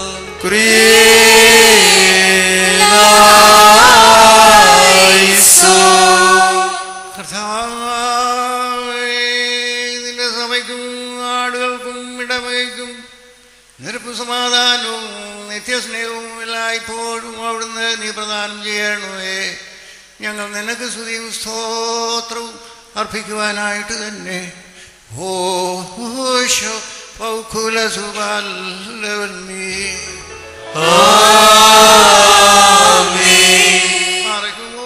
[SPEAKER 6] കർത്താവേ, നിന്റെ സഭയ്ക്കും ആടുകൾക്കും ഇടവകയ്ക്കും നിരപ്പ് സമാധാനവും നിത്യസ്നേഹവും എല്ലായ്പ്പോഴും അവിടുന്ന് നീ പ്രദാനം ചെയ്യണമേ ഞങ്ങൾ നിനക്ക് സ്തുതിയും സ്തോത്രവും അർപ്പിക്കുവാനായിട്ട് തന്നെ ഓ ഓശോ പൗക്കുല സുബാലവന്മീ മറക്കുമോ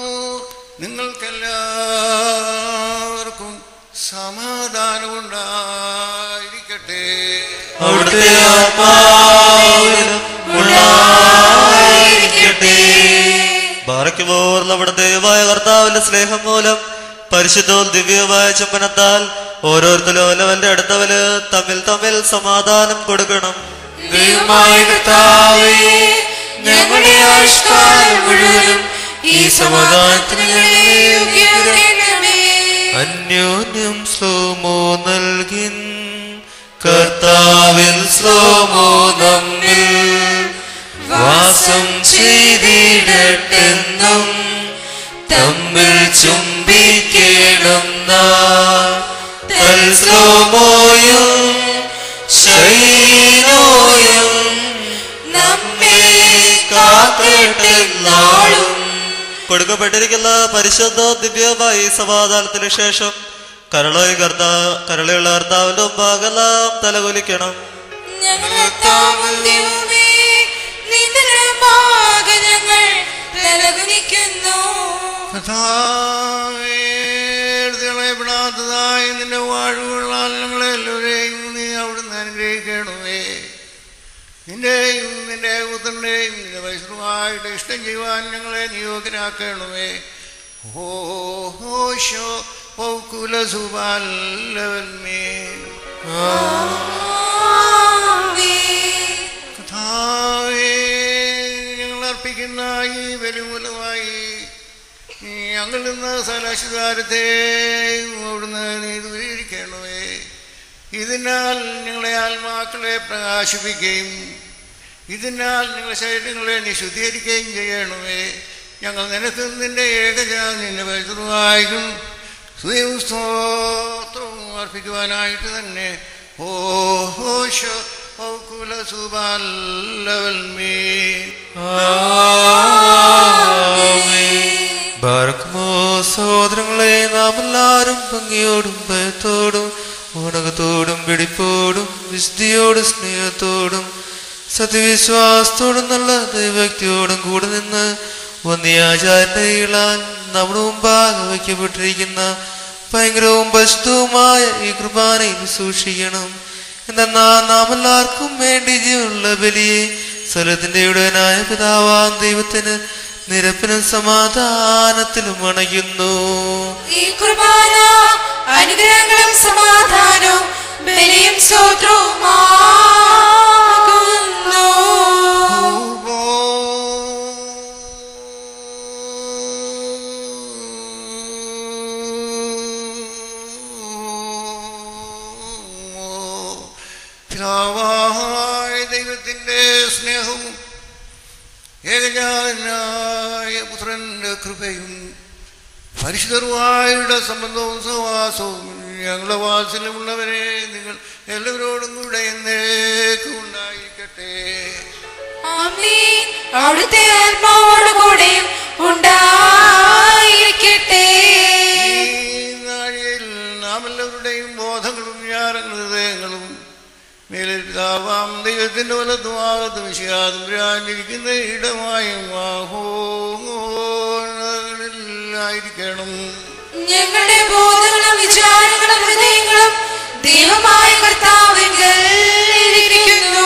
[SPEAKER 6] നിങ്ങൾക്കെല്ലാവർക്കും സമാധാനം ഉണ്ടായിരിക്കട്ടെ
[SPEAKER 1] അവിടുത്തെ ആത്മാവിനും ഉണ്ടായിരിക്കട്ടെ
[SPEAKER 3] ബാറയ്ക്കുമോർ നമ്മുടെ ദൈവമായ കർത്താവിന്റെ സ്നേഹം മൂലം പരിശുദ്ധവും ദിവ്യവുമായ ചുംബനത്താൽ ഓരോരുത്തരും അവനവന്റെ അടുത്തവന് തമ്മിൽ തമ്മിൽ സമാധാനം കൊടുക്കണം
[SPEAKER 2] ദൈവമായ കർത്താവേ ഞങ്ങളുടെ ആയുഷ്കാലം മുഴുവനും ഈ സമാധാനത്തിന് ഞങ്ങളെ യോഗ്യരാക്കണമേ.
[SPEAKER 1] അന്യോന്യം സ്ലോമോ നൽകിൻ കർത്താവിൽ സ്ലോമോ നമ്മിൽ വാസം ചെയ്തിടട്ടെന്നും തമ്മിൽ ചുംബിക്കണം നാം തൽ സ്ലോമോയും ശൈനോയും നമ്മെ കാക്കട്ടെ നാളും
[SPEAKER 3] കൊടുക്കപ്പെട്ടിരിക്കുന്ന പരിശുദ്ധ ദിവ്യമായ ഈ സമാധാനത്തിന് ശേഷം കരളോയി കർത്താ കരളയുള്ള കർത്താവിന്റെ മുമ്പാകെല്ലാം തലകുലിക്കണം
[SPEAKER 2] ഞങ്ങളുടെ കർത്താവും ദൈവമേ, നിന്റെ മുമ്പാകെ ഞങ്ങൾ തലകുനിക്കുന്നു
[SPEAKER 6] ളയപ്പെടാത്തതായ നിന്റെ വാഴുകളാൽ ഞങ്ങളെല്ലാവരെയും നീ അവിടുന്ന് അനുഗ്രഹിക്കണമേ നിന്റെയും നിന്റെ പുത്രന്റെയും നിന്റെ വൈഷ്ണവായിട്ട് ഇഷ്ടം ചെയ്യുവാൻ ഞങ്ങളെ നിയോഗ്യരാക്കണമേ ഓ ഹോശോ പൗക്കുല സുബാലവന്മേ
[SPEAKER 2] ആമേൻ.
[SPEAKER 6] കഥാവേ ഞങ്ങൾ അർപ്പിക്കുന്ന ഈ ബലിമൂലമായി ഞങ്ങൾ നിന്ന് സകലാശുകാരത്തെ അവിടുന്ന് നീ ദൂരീകരിക്കണമേ ഇതിനാൽ ഞങ്ങളെ ആത്മാക്കളെ പ്രകാശിപ്പിക്കുകയും ഇതിനാൽ ഞങ്ങളുടെ ശരീരങ്ങളെ നീ ശുദ്ധീകരിക്കുകയും ചെയ്യണമേ ഞങ്ങൾ നിനക്ക് നിന്റെ ഏകജാ നിന്റെ പരിശുദ്ധമായും സ്വയം സ്തോത്രവും അർപ്പിക്കുവാനായിട്ട് തന്നെ ഓ ഹോശോ പൗക്കുല സുബാലവൽമേ
[SPEAKER 1] ബാർക്കുമോ സഹോദരങ്ങളെ നാം എല്ലാവരും ഭംഗിയോടും ഭയത്തോടും ഓണകത്തോടും വെടിപ്പോടും വിശുദ്ധിയോടും സ്നേഹത്തോടും സത്യവിശ്വാസത്തോടും നല്ല ദൈവഭക്തിയോടും കൂടെ നിന്ന് വന്യാചാരയിലാൽ നമ്മുടെ മുമ്പാകെ വയ്ക്കപ്പെട്ടിരിക്കുന്ന ഭയങ്കരവും പശുവുമായ ഈ കുർബാനയിൽ സൂക്ഷിക്കണം എന്തെന്നാ നാം എല്ലാവർക്കും വേണ്ടി ജീവനുള്ള ബലിയെ സ്വലത്തിന്റെ ഉടനായ പിതാവാം ദൈവത്തിന് നിരപ്പിനും സമാധാനത്തിലും അണയുന്നു
[SPEAKER 2] ഈ കുർബാന അനുഗ്രഹങ്ങളും സമാധാനവും ബലിയും സ്തോത്രവുമാകുന്നു
[SPEAKER 6] പിതാവായ ദൈവത്തിൻ്റെ സ്നേഹവും ഏകജാനായ പുത്രന്റെ കൃപയും പരിശുദ്ധരുവായുടെ സംബന്ധവും സഹവാസവും ഞങ്ങളുടെ വാത്സല്യമുള്ളവരെ നിങ്ങൾ എല്ലാവരോടും കൂടെ എന്നേക്കും ഉണ്ടായിരിക്കട്ടെ
[SPEAKER 2] ആമേൻ അവിടുത്തെ ആത്മാവോട് കൂടെയും ഉണ്ടായിരിക്കട്ടെ
[SPEAKER 6] ഈ നാഴികയിൽ നാം എല്ലാവരുടെയും ബോധങ്ങളും വിചാരങ്ങളും ഹൃദയങ്ങളും മേലിൽ പിതാവാം ദൈവത്തിന്റെ വലത്തുമാകത്തും വിഷയാതും വിരാജിരിക്കുന്ന ഇടമായും ആഹോങ്ങളിലായിരിക്കണം
[SPEAKER 2] ഞങ്ങളുടെ ബോധങ്ങളും വിചാരങ്ങളും ഹൃദയങ്ങളും ദൈവമായ കർത്താവിങ്കൽ ഇരിക്കുന്നു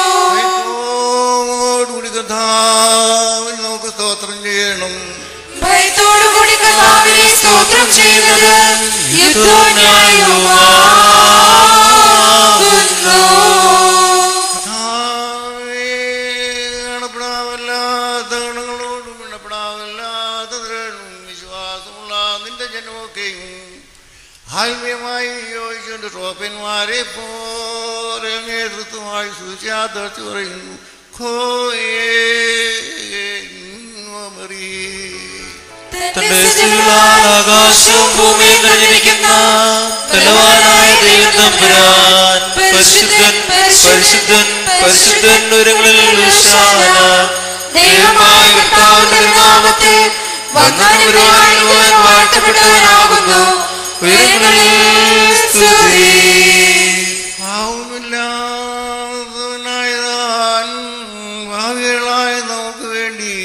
[SPEAKER 6] കൂടി കഥാവിൽ നമുക്ക് സ്തോത്രം ചെയ്യണം
[SPEAKER 2] ഭയത്തോടുകൂടി കർത്താവിനെ സ്തോത്രം ചെയ്യുന്നത് യുദ്ധവും ന്യായവുമാകുന്നു.
[SPEAKER 6] കർത്താവേ, കാണപ്പെടാവല്ലാത്ത ഗണങ്ങളോടും എണ്ണപ്പെടാവല്ലാത്ത ദ്രവനും വിശ്വാസമുള്ള നിന്റെ ജനമൊക്കെയും ആത്മീയമായി യോജിച്ചുകൊണ്ട് ട്രോപ്പന്മാരെ പോലെ നേതൃത്വമായി സൂചിച്ചാത്തർച്ച് പറയുന്നു ഖോയേ
[SPEAKER 1] തന്റെ സ്ഥിതികളാൽ ആകാശവും ഭൂമിയും നിറഞ്ഞിരിക്കുന്ന ബലവാനായ ദൈവം തമ്പുരാൻ പരിശുദ്ധൻ പരിശുദ്ധൻ പരിശുദ്ധൻ ഉയരങ്ങളിൽ ഉഷാന ദൈവമായ കർത്താവിന്റെ നാമത്തിൽ വന്നവൻ വരുവാൻ വാഴ്ത്തപ്പെട്ടവനാകുന്നു ഉയരങ്ങളിൽ സ്തുതി
[SPEAKER 6] ഭാവമില്ലാത്തവനായതാൻ ഭാവികളായ നമുക്ക് വേണ്ടി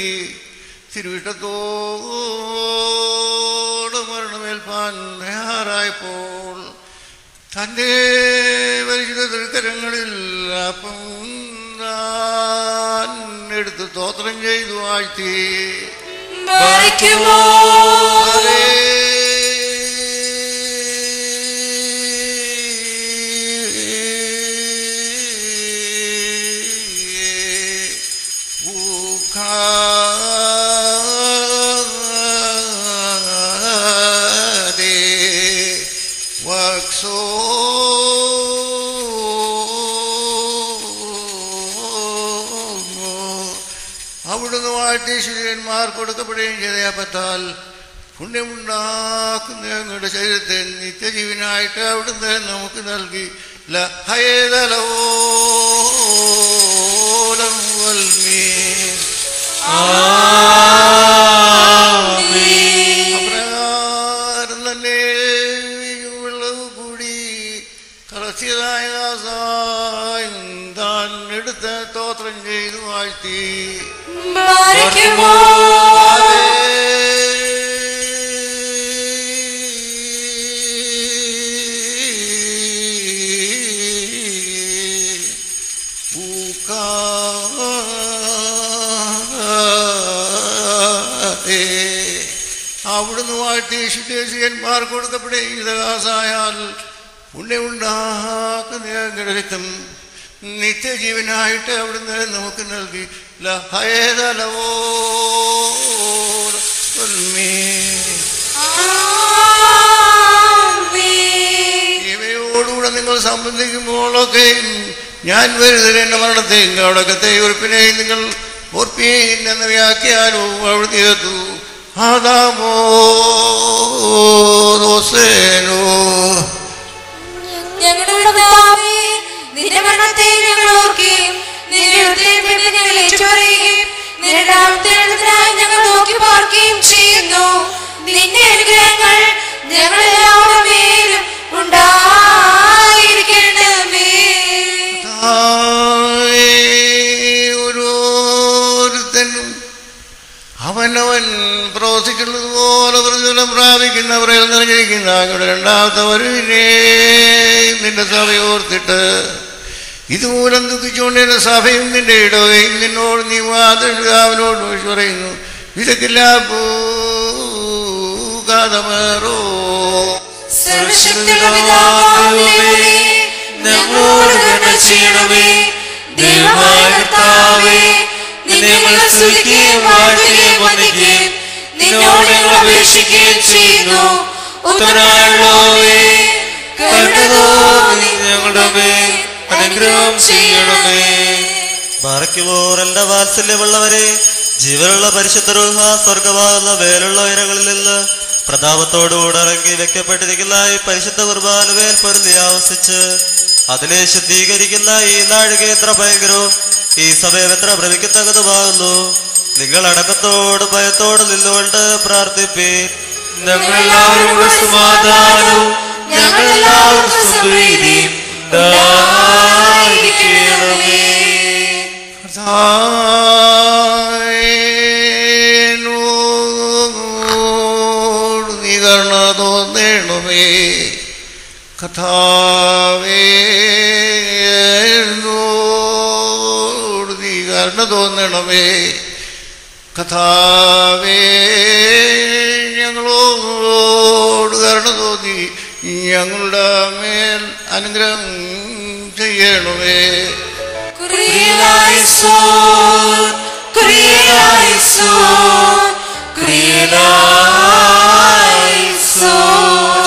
[SPEAKER 6] തിരുവിഷ്ടത്തോട് മരണമേൽപ്പാൻ തയ്യാറായപ്പോൾ തൻ്റെ പരിശുദ്ധ തിരുക്കരങ്ങളിൽ അപ്പം താൻ എടുത്ത് സ്തോത്രം ചെയ്തു വാഴ്ത്തി
[SPEAKER 2] ബാധിക്കുമോ
[SPEAKER 6] അവിടുന്ന് വാഴ്ത്തി ശിഷ്യന്മാർ കൊടുക്കപ്പെടുകയും ചെയ്ത അപ്പത്താൽ പുണ്യമുണ്ടാക്കുന്ന ഞങ്ങളുടെ ശരീരത്തെ നിത്യജീവനായിട്ട് അവിടുന്ന് നമുക്ക് നൽകി ലഹയേതലോലം വൽമീ അപ്രകാരം തന്നെ വെള്ളവ് കൂടി കളച്ചിയതായ ദാസായും താൻ എടുത്ത് സ്തോത്രം ചെയ്തു വാഴ്ത്തി
[SPEAKER 2] ബാധിക്കുമോ
[SPEAKER 6] അവിടുന്ന് വാഴ്ത്തി ശുദ്ധേശിയന്മാർ കൊടുക്കപ്പെടുകയും ഇതകാസായാൽ പുണ്യമുണ്ടാക്കുന്ന ഞങ്ങളുടെ രക്തം നിത്യജീവനായിട്ട് അവിടുന്ന് നമുക്ക് നൽകി ലഹയതലവോ
[SPEAKER 2] ആമേൻ
[SPEAKER 6] ഇവയോടുകൂടെ നിങ്ങൾ സംബന്ധിക്കുമ്പോഴൊക്കെ ഞാൻ വരുതരേണ്ട മരണത്തെയും അവിടക്കത്തെയും ഉറപ്പിനെയും നിങ്ങൾ ഓർപ്പീൻ എന്ന വ്യാഖ്യാനവും അവിടെ തീർത്തു ആദാമോ ദോസേനോ
[SPEAKER 2] ഞങ്ങളുടെ കർത്താവേ, നിന്റെ മരണത്തെ ഞങ്ങൾ ഓർക്കുകയും നിന്റെ ഉദ്ദേശത്തെ ഞങ്ങൾ ഏറ്റുപറയുകയും നിന്റെ രണ്ടാമത്തെ എഴുന്നതിനായി ഞങ്ങൾ നോക്കി പാർക്കുകയും ചെയ്യുന്നു നിന്റെ അനുഗ്രഹങ്ങൾ ഞങ്ങളെല്ലാവരുടെ മേലും ഉണ്ടായിരിക്കണമേ
[SPEAKER 6] താവേ, ഓരോരുത്തനും അവനവൻ പ്രവർത്തിക്കുന്നത് പോലെ പ്രതിഫലം പ്രാപിക്കുന്നവരെ നിറഞ്ഞിരിക്കുന്ന അങ്ങയുടെ രണ്ടാമത്തെ വരവിനെ നിന്റെ സഭയോർത്തിട്ട് ഇതുമൂലം ദുഃഖിച്ചുകൊണ്ടിരുന്ന സഭയും നിന്റെ ഇടവയും നിന്നോട് നീ മാതൃകാവിനോട് വിളിച്ചു പറയുന്നു ഇതൊക്കെല്ലാ പൂകാതമേറോ
[SPEAKER 2] സർവശക്തിയുള്ള പിതാവായ ഞങ്ങളോട് കരുണ ചെയ്യണമേ ദൈവമായ കർത്താവേ നിന്നെ ഞങ്ങൾ സ്തുതിക്കുകയും വാഴ്ത്തുകയും വന്ദിക്കുകയും നിന്നോട് ഞങ്ങൾ അപേക്ഷിക്കുകയും ചെയ്യുന്നു ഉത്തരവാദികളോവേ കരുണ തോന്നി
[SPEAKER 1] ഞങ്ങളുടെ മേൽ അനുഗ്രഹം ചെയ്യണമേ
[SPEAKER 3] ബാറയ്ക്കുമോർ എന്റെ വാത്സല്യമുള്ളവരെ ജീവനുള്ള പരിശുദ്ധ രൂഹ സ്വർഗമാകുന്ന വേലുള്ള ഉയരങ്ങളിൽ നിന്ന് പ്രതാപത്തോടുകൂടെ ഇറങ്ങി വെക്കപ്പെട്ടിരിക്കുന്ന ഈ പരിശുദ്ധ കുർബാനുവേൽ പൊരുന്നി ആവസിച്ച് അതിനെ ശുദ്ധീകരിക്കുന്ന ഈ നാഴിക എത്ര ഭയങ്കരവും ഈ സമയം എത്ര ഭ്രമിക്കത്തക്കതുമാകുന്നു നിങ്ങൾ അടക്കത്തോട് ഭയത്തോട് നിന്നുകൊണ്ട് പ്രാർത്ഥിപ്പീൻ
[SPEAKER 1] ഞങ്ങളെല്ലാവരും കൂടെ സമാധാനവും ഞങ്ങളെല്ലാവർക്കും സമൃദ്ധിയും ഉണ്ടായിരിക്കണമേ
[SPEAKER 6] കഥാനോട് നീ കരുണ തോന്നണമേ കഥാവേ എന്നോട് നീ കരുണ തോന്നണമേ കഥാവേ ഞങ്ങളോട് കരുണ തോന്നി ഞങ്ങളുടെ മേൽ അനുഗ്രഹം ചെയ്യണമേ
[SPEAKER 2] കുറിയലായിസോൻ കുറിയലായിസോൻ കുറിയലായിസോൻ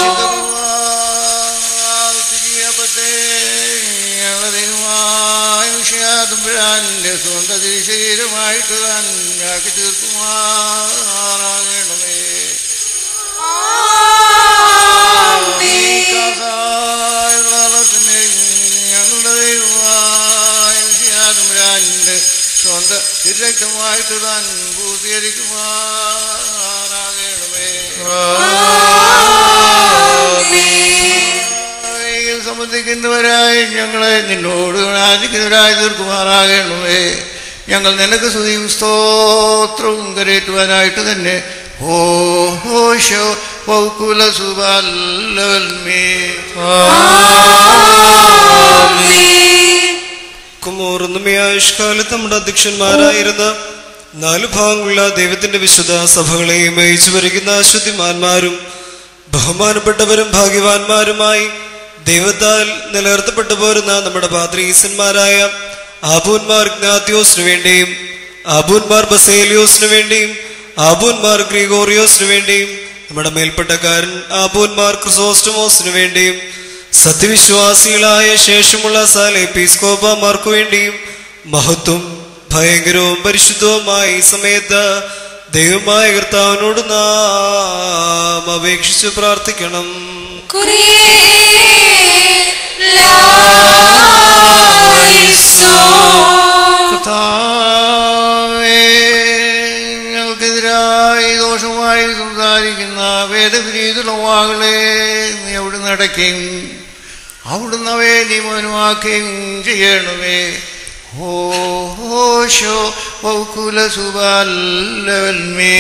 [SPEAKER 6] ാന്റെ സ്വന്തം ശരീരമായിട്ട് ഞാക്കി തീർക്കുമാറാകണമേ ഞങ്ങളുടെ ദൈവമായ ശിയാതുരാന്റെ സ്വന്തം തിരക്കമായിട്ട് താൻ പൂർത്തീകരിക്കുമാറാകണമേ ഭാവിയിൽ സംബന്ധിക്കുന്നവരായി ഞങ്ങളെ നിന്നോട് ആദിക്കുന്നവരായി തീർക്കുമാറാകണമേ ഞങ്ങൾ നിനക്ക് സ്തുതിയും സ്തോത്രവും കരയറ്റുവാനായിട്ട് തന്നെ ഓ ഹോശോ പൗക്കുല സുബല്ലവൽമേ
[SPEAKER 5] കുമോറുന്നുമേ ആയുഷ്കാലത്ത് നമ്മുടെ അധ്യക്ഷന്മാരായിരുന്ന നാലു ഭാഗങ്ങളുള്ള ദൈവത്തിന്റെ വിശുദ്ധ സഭകളെയും അയച്ചു വരിക്കുന്ന അശുദ്ധിമാന്മാരും ബഹുമാനപ്പെട്ടവരും ഭാഗ്യവാന്മാരുമായി ദൈവത്താൽ നിലനിർത്തപ്പെട്ടു പോരുന്ന നമ്മുടെ പാത്രീസന്മാരായ ആബൂന്മാർ ജ്ഞാത്യോസിനു വേണ്ടിയും ആബൂന്മാർ ബസേലിയോസിനു വേണ്ടിയും ആബൂന്മാർ ഗ്രിഗോറിയോസിനു വേണ്ടിയും നമ്മുടെ മേൽപ്പെട്ടക്കാരൻ ആബൂന്മാർ ക്രിസോസ്റ്റമോസിനു വേണ്ടിയും സത്യവിശ്വാസികളായ ശേഷമുള്ള സാലേപ്പീസ്കോപ്പമാർക്കു വേണ്ടിയും മഹത്വം ഭയങ്കരവും പരിശുദ്ധവുമായ ഈ സമയത്ത് ദൈവമായ കർത്താവിനോട് നാം അപേക്ഷിച്ച് പ്രാർത്ഥിക്കണം
[SPEAKER 6] കർത്താവേ, ഞങ്ങൾക്കെതിരായി ദോഷമായി സംസാരിക്കുന്ന വേദവിരീതിയുള്ള വാകളെ നീ അവിടെ നടക്കുകയും അവിടുന്ന് അവയെ നിയമനമാക്കുകയും ചെയ്യണമേ ഓശോ വൗക്കുല സുബല്ലവൽമേ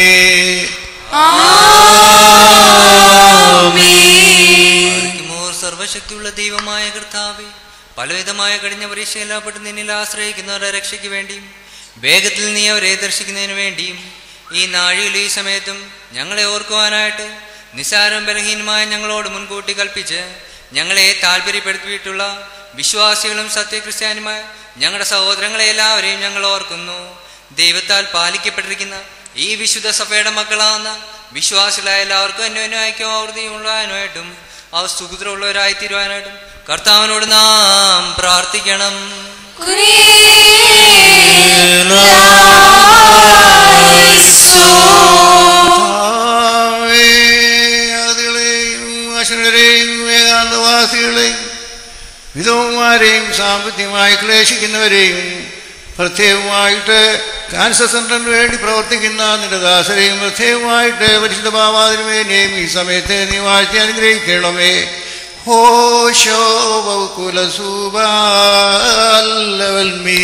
[SPEAKER 4] മോർ സർവശക്തിയുള്ള ദൈവമായ കർത്താവെ പലവിധമായ കഠിന പരീക്ഷയിലാപ്പെട്ട് നിന്നിൽ ആശ്രയിക്കുന്നവരുടെ രക്ഷയ്ക്ക് വേണ്ടിയും വേഗത്തിൽ നീ അവരെ ദർശിക്കുന്നതിന് വേണ്ടിയും ഈ നാഴിയിൽ ഈ സമയത്തും ഞങ്ങളെ ഓർക്കുവാനായിട്ട് നിസാരം ബലഹീനമായ ഞങ്ങളോട് മുൻകൂട്ടി കൽപ്പിച്ച് ഞങ്ങളെ താല്പര്യപ്പെടുത്തിയിട്ടുള്ള വിശ്വാസികളും സത്യക്രിസ്ത്യാനുമായ ഞങ്ങളുടെ സഹോദരങ്ങളെ എല്ലാവരെയും ഞങ്ങൾ ഓർക്കുന്നു ദൈവത്താൽ പാലിക്കപ്പെട്ടിരിക്കുന്ന ഈ വിശുദ്ധ സഭയുടെ മക്കളാവുന്ന വിശ്വാസികളായ എല്ലാവർക്കും അന്യോന്യമായിരിക്കും ആവൃത്തിയുള്ളതിനായിട്ടും അവർ സുഖിതരുള്ളവരായി തീരുവാനായിട്ടും കർത്താവിനോട് നാം പ്രാർത്ഥിക്കണം
[SPEAKER 6] കർത്താവേ, അതികളെയും അശ്വരരെയും ഏകാന്തവാസികളെയും വിധവന്മാരെയും സാമ്പത്തികമായി ക്ലേശിക്കുന്നവരെയും പ്രത്യേകമായിട്ട് ക്യാൻസർ സെന്ററിന് വേണ്ടി പ്രവർത്തിക്കുന്ന നിന്റെ ദാസരെയും പ്രത്യേകമായിട്ട് പരിശുദ്ധ ഭാവാതിരുമേനെയും ഈ സമയത്ത് നീ വാഴ്ത്തി അനുഗ്രഹിക്കണമേ ഹോശോ ബൗക്കുല സൂബാലവൽമീ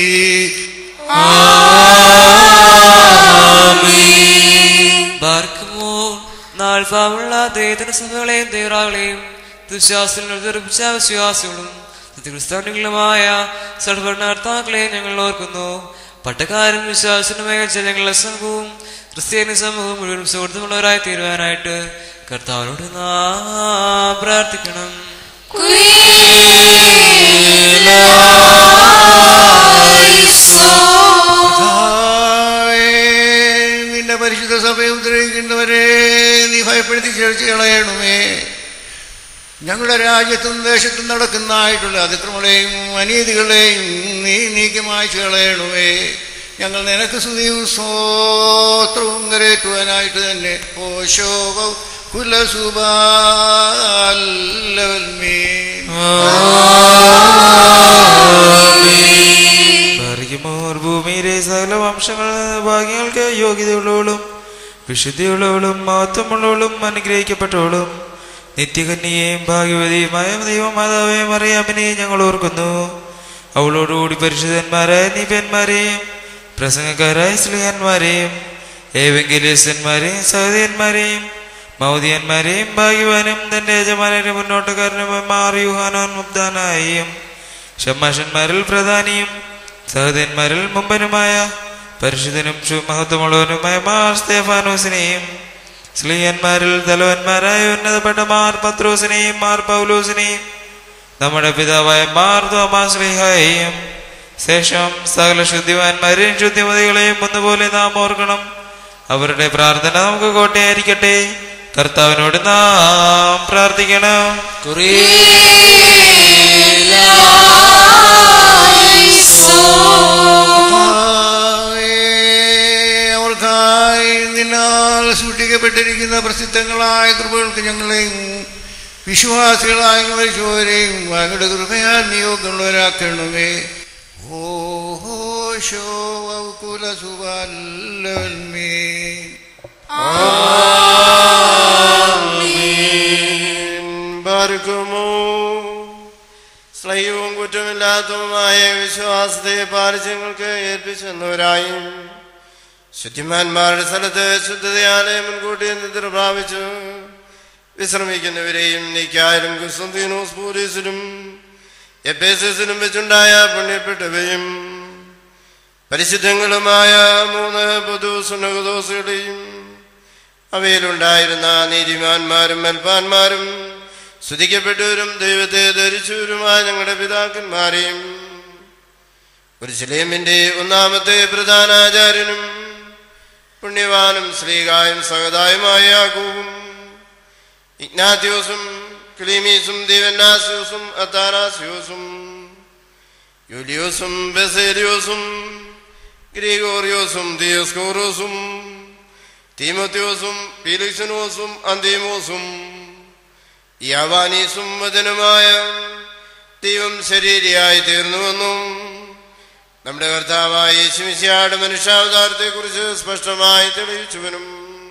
[SPEAKER 5] ബാർക്കുമോ
[SPEAKER 7] എന്നാൽ പാവമുള്ള ദൈവത്തിന്റെ സഭകളെയും ദൈവങ്ങളെയും ദുശ്വാസികളും ദുർഭിച്ച വിശ്വാസികളും ക്രിസ്ത്യാനികളുമായ സർവഭരണകർത്താക്കളെയും ഞങ്ങൾ ഓർക്കുന്നു പട്ടക്കാരും വിശ്വാസനുമായ ജനങ്ങളുടെ സമൂഹവും ക്രിസ്ത്യാനി സമൂഹവും മുഴുവൻ സുഹൃത്തുമുള്ളവരായി തീരുവാനായിട്ട് കർത്താവിനോട് നാം പ്രാർത്ഥിക്കണം
[SPEAKER 6] കർത്താവേ, നിന്റെ പരിശുദ്ധ സഭയെ ഉദ്രവിക്കുന്നവരെ നീ ഭയപ്പെടുത്തി ചേർച്ച് കളയണമേ ഞങ്ങളുടെ രാജ്യത്തും ദേശത്തും നടക്കുന്നതായിട്ടുള്ള അതിക്രമങ്ങളെയും അനീതികളെയും നീ നീക്കി മായ്ച്ചു കളയണമേ ഞങ്ങൾ നിനക്ക് സ്തുതിയും സ്വോത്രവും കരേറ്റുവാനായിട്ട് തന്നെ ഓശോഭ കുലസുബാലവൽമേ
[SPEAKER 1] പറയുമോർ ഭൂമിയിലെ സകല വംശങ്ങൾ ഭാഗ്യങ്ങൾക്ക് യോഗ്യതയുള്ളവളും വിശുദ്ധിയുള്ളവളും മഹത്വമുള്ളവളും അനുഗ്രഹിക്കപ്പെട്ടവളും നിത്യകന്യയെയും ഭാഗ്യവതിയുമായ ദൈവമാതാവേയും അറിയാമിനെ ഞങ്ങൾ ഓർക്കുന്നു അവളോടുകൂടി പരിശുദ്ധന്മാരായ നീപന്മാരെയും പ്രസംഗക്കാരായ സ്ലിഹന്മാരെയും ഏവെങ്കിലേസന്മാരെയും സഹോദയന്മാരെയും മൗദിയന്മാരെയും ഭാഗ്യവാനും തന്റെ യജമാനന്റെ മുന്നോട്ടുകാരനും മാറിയുഹാനോൻ മുബ്ദാനായും ഷമ്മാഷന്മാരിൽ പ്രധാനിയും സഹോദരന്മാരിൽ മുമ്പനുമായ പരിശുദ്ധനും ശു- മഹത്വമുള്ളവനുമായ മാർ സ്തേഫാനോസിനെയും സ്ലീയന്മാരിൽ തലവന്മാരായ ഉന്നതപ്പെട്ട മാർ പത്രോസിനെയും മാർ പൗലോസിനെയും നമ്മുടെ പിതാവായ മാർ തോമാശ്രീഹായെയും ശേഷം സകല ശുദ്ധിവാന്മാരെയും ശുദ്ധിമതികളെയും ഒന്നുപോലെ നാം ഓർക്കണം അവരുടെ പ്രാർത്ഥന നമുക്ക് കോട്ടയായിരിക്കട്ടെ കർത്താവിനോട് നാം പ്രാർത്ഥിക്കണം
[SPEAKER 6] കർത്താവേ, അവർക്കായി നിന്നാൽ സൃഷ്ടിക്കപ്പെട്ടിരിക്കുന്ന പ്രസിദ്ധങ്ങളായ കൃപകൾക്ക് ഞങ്ങളെയും വിശ്വാസികളായ മരിച്ചവരെയും അങ്ങയുടെ കൃപയാൽ നിയോഗമുള്ളവരാക്കണമേ ഓഹോ കുലസുബാലന്മേ
[SPEAKER 8] പാർക്കുമോ സ്നേഹവും കുറ്റമില്ലാത്തതുമായ വിശ്വാസത്തെ പാരിച്ചങ്ങൾക്ക് ഏൽപ്പിച്ചെന്നവരായും ശുദ്ധിമാന്മാരുടെ സ്ഥലത്ത് ശുദ്ധതയാലെ മുൻകൂട്ടി നിദ്ര പ്രാപിച്ചു വിശ്രമിക്കുന്നവരെയും നിക്കായാലും കുസ്തീനോസ് പോലീസിലും എപ്പേസിലും വെച്ചുണ്ടായ പുണ്യപ്പെട്ടവയും പരിശുദ്ധങ്ങളുമായ മൂന്ന് പൊതു സുനകദോസുകളെയും അവയിലുണ്ടായിരുന്ന നീതിമാന്മാരും മൽപ്പാന്മാരും സ്തുതിക്കപ്പെട്ടവരും ദൈവത്തെ ധരിച്ചവരുമായ ഞങ്ങളുടെ പിതാക്കന്മാരെയും ഒരു ശിലേമിന്റെ ഒന്നാമത്തെ പ്രധാനാചാര്യനും പുണ്യവാനും ശ്രീകായും സഹതായുമായ യാക്കൂബും ഇഗ്നാത്യോസും ക്ലീമീസും ദീവന്നാസ്യോസും അത്താനാസ്യോസും യൂലിയോസും ബെസേലിയോസും ഗ്രീഗോറിയോസും ദിയോസ്കോറോസും തീമത്യോസും പീലിക്സനോസും അന്തീമോസും യാവാനീസും വചനമായ ദൈവം ശരീരിയായി തീർന്നുവെന്നും നമ്മുടെ കർത്താവായ യേശുമിശിയാട് മനുഷ്യാവതാരത്തെക്കുറിച്ച് സ്പഷ്ടമായി തെളിയിച്ചുവനും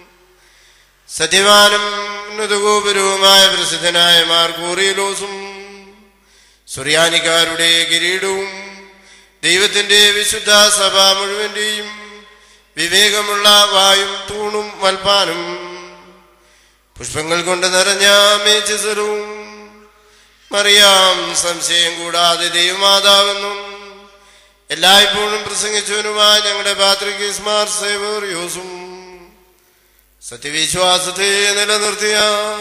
[SPEAKER 8] സത്യവാനും ഉന്നതഗോപുരവുമായ പ്രസിദ്ധനായ മാർക്കൂറിയലോസും സുറിയാനിക്കാരുടെ കിരീടവും ദൈവത്തിന്റെ വിശുദ്ധ സഭ മുഴുവന്റെയും വിവേകമുള്ള വായും തൂണും മൽപ്പാനും പുഷ്പങ്ങൾ കൊണ്ട് നിറഞ്ഞ മേച്ചിസരവും മറിയാം സംശയം കൂടാതെ ദൈവമാതാവെന്നും എല്ലായ്പ്പോഴും പ്രസംഗിച്ചവനുമായ ഞങ്ങളുടെ പാത്രികീസ്മാർ സേവറിയോസും സത്യവിശ്വാസത്തെ നിലനിർത്തിയ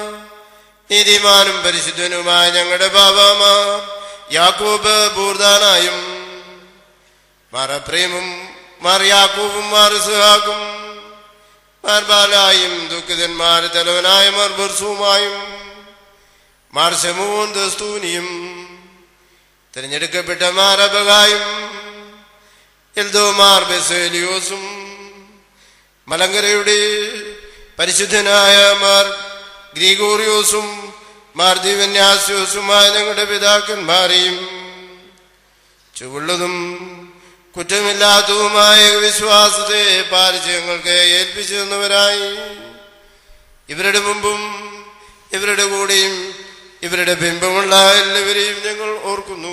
[SPEAKER 8] നീതിമാനും പരിശുദ്ധനുമായ ഞങ്ങളുടെ ബാബാമാ യാക്കോബ് ബൂർദാനായും മറപ്രേമും മാർ യാക്കൂബും മാർ ഇസ്ഹാക്കും മാർ ബാലായും ദുഃഖിതന്മാർ തലവനായ മാർ ബർസുമായും മാർ ശമൂൻ ദസ്തൂനിയും തിരഞ്ഞെടുക്കപ്പെട്ട മാർ അബകായും എൽദോ മാർ ബെസേലിയോസും മലങ്കരയുടെ പരിശുദ്ധനായ മാർ ഗ്രീഗോറിയോസും മാർ ദിവന്യാസ്യോസുമായ ഞങ്ങളുടെ പിതാക്കന്മാരെയും ചുവള്ളതും കുറ്റമില്ലാത്തതുമായ വിശ്വാസത്തെ പാലിച്ച് ഞങ്ങൾക്ക് ഏൽപ്പിച്ചു തന്നവരായി ഇവരുടെ മുമ്പും ഇവരുടെ കൂടെയും ഇവരുടെ ബിംബമുള്ള എല്ലാവരെയും ഞങ്ങൾ ഓർക്കുന്നു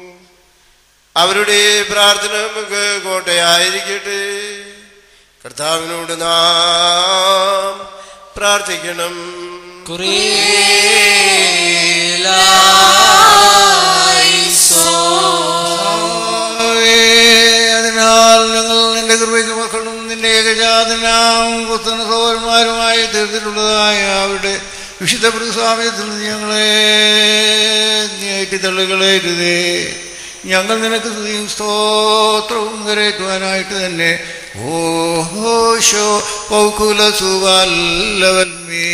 [SPEAKER 8] അവരുടെ പ്രാർത്ഥന നമുക്ക് കോട്ടയായിരിക്കട്ടെ കർത്താവിനോട് നാം പ്രാർത്ഥിക്കണം
[SPEAKER 6] അതിനാൽ ഞങ്ങൾ നിന്റെ കൃപയ്ക്ക് മക്കളും നിന്റെ ഏകജാതനാം പുത്തന സഹോദരന്മാരുമായി തീർത്തിട്ടുള്ളതായ അവരുടെ വിശുദ്ധ പ്രതിസ്വാമ്യത്തിൽ നിന്ന് ഞങ്ങളെ നീട്ടി തള്ളുകളരുതേ ഞങ്ങൾ നിനക്ക് സ്തുതിയും സ്തോത്രവും കരയറ്റുവാനായിട്ട് തന്നെ ഓഹോശോ പൗകുല സുവല്ലവന്മേ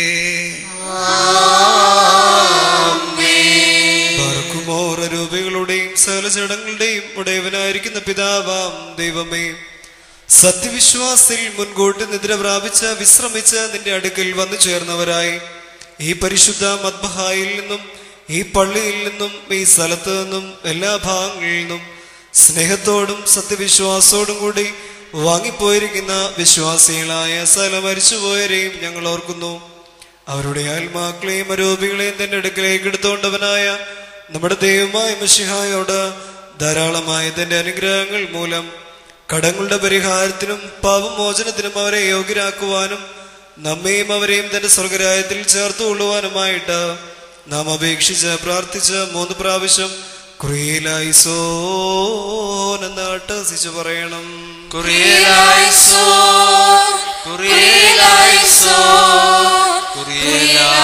[SPEAKER 5] പറക്കുമോറ രൂപകളുടെയും സകല ജഡങ്ങളുടെയും ഉടയവനായിരിക്കുന്ന പിതാവാം ദൈവമേ സത്യവിശ്വാസിൽ മുൻകൂട്ടി നിദ്ര പ്രാപിച്ച് വിശ്രമിച്ച് നിന്റെ അടുക്കൽ വന്നു ചേർന്നവരായി ഈ പരിശുദ്ധ മദ്ബഹായിൽ നിന്നും ഈ പള്ളിയിൽ നിന്നും ഈ സ്ഥലത്ത് നിന്നും എല്ലാ ഭാഗങ്ങളിൽ നിന്നും സ്നേഹത്തോടും സത്യവിശ്വാസത്തോടും കൂടി വാങ്ങിപ്പോയിരിക്കുന്ന വിശ്വാസികളായ സകല മരിച്ചുപോയരെയും ഞങ്ങൾ ഓർക്കുന്നു അവരുടെ ആത്മാക്കളെയും അരൂപികളെയും തന്റെ അടുക്കലേക്ക് എടുത്തുകൊണ്ടവനായ നമ്മുടെ ദൈവമായ മഷിഹായോട് ധാരാളമായ തന്റെ അനുഗ്രഹങ്ങൾ മൂലം കടങ്ങളുടെ പരിഹാരത്തിനും പാപമോചനത്തിനും അവരെ യോഗ്യരാക്കുവാനും നമ്മയും അവരെയും തന്റെ സ്വർഗരായത്തിൽ ചേർത്ത് കൊള്ളുവാനുമായിട്ട് നാം അപേക്ഷിച്ച് പ്രാർത്ഥിച്ച് മൂന്ന് പ്രാവശ്യം ക്രിയയിലായി സോനെന്ന് അട്ടഹസിച്ച് പറയണം
[SPEAKER 2] കുറിയലായിസോൻ, കുറിയലായിസോൻ,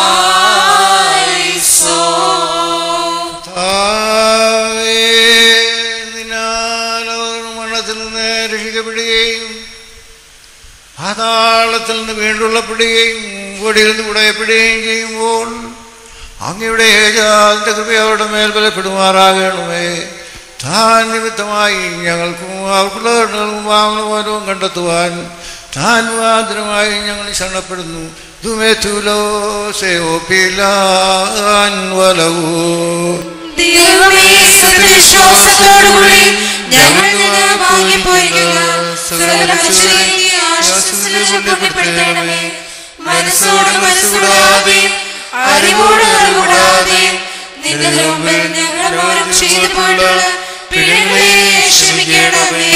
[SPEAKER 2] കുറിയലായിസോൻ.
[SPEAKER 6] കർത്താവേ, നിന്നാൽ അവർ മരണത്തിൽ നിന്ന് രക്ഷിക്കപ്പെടുകയും പാതാളത്തിൽ നിന്ന് വീണ്ടുള്ളപ്പെടുകയും ഒടിയിൽ നിന്ന് ഉടയപ്പെടുകയും ചെയ്യുമ്പോൾ അങ്ങയുടെ ഏജാതിന്റെ കൃപ അവരുടെ മേൽ ബലപ്പെടുമാറാകണമേ താൻ നിമിത്തമായി ഞങ്ങൾക്കും അവർക്കുള്ള കണ്ണുകൾക്കും വാങ്ങുവാനും കണ്ടെത്തുവാൻ താൻ മുഖാന്തരമായി ഞങ്ങൾ ശരണപ്പെടുന്നു ദുമേതുലോ സേവോപ്പിലാൻ വലവോ
[SPEAKER 2] ദൈവമേ സത്യവിശ്വാസത്തോടുകൂടി ഞങ്ങൾ നിന്ന് വാങ്ങിപ്പോയിരിക്കുന്ന സകല മനുഷ്യരെയും ഈ ആശ്വാസത്തിലേക്ക് പുണ്യപ്പെടുത്തണമേ മനസ്സോട് മനസ്സുകൂടാതെയും അറിവോട് അറിവുകൂടാതെയും നിന്റെ മുമ്പിൽ ഞങ്ങൾ മൂലം ചെയ്തു പോയിട്ടുള്ള പിഴകളെ ക്ഷമിക്കണമേ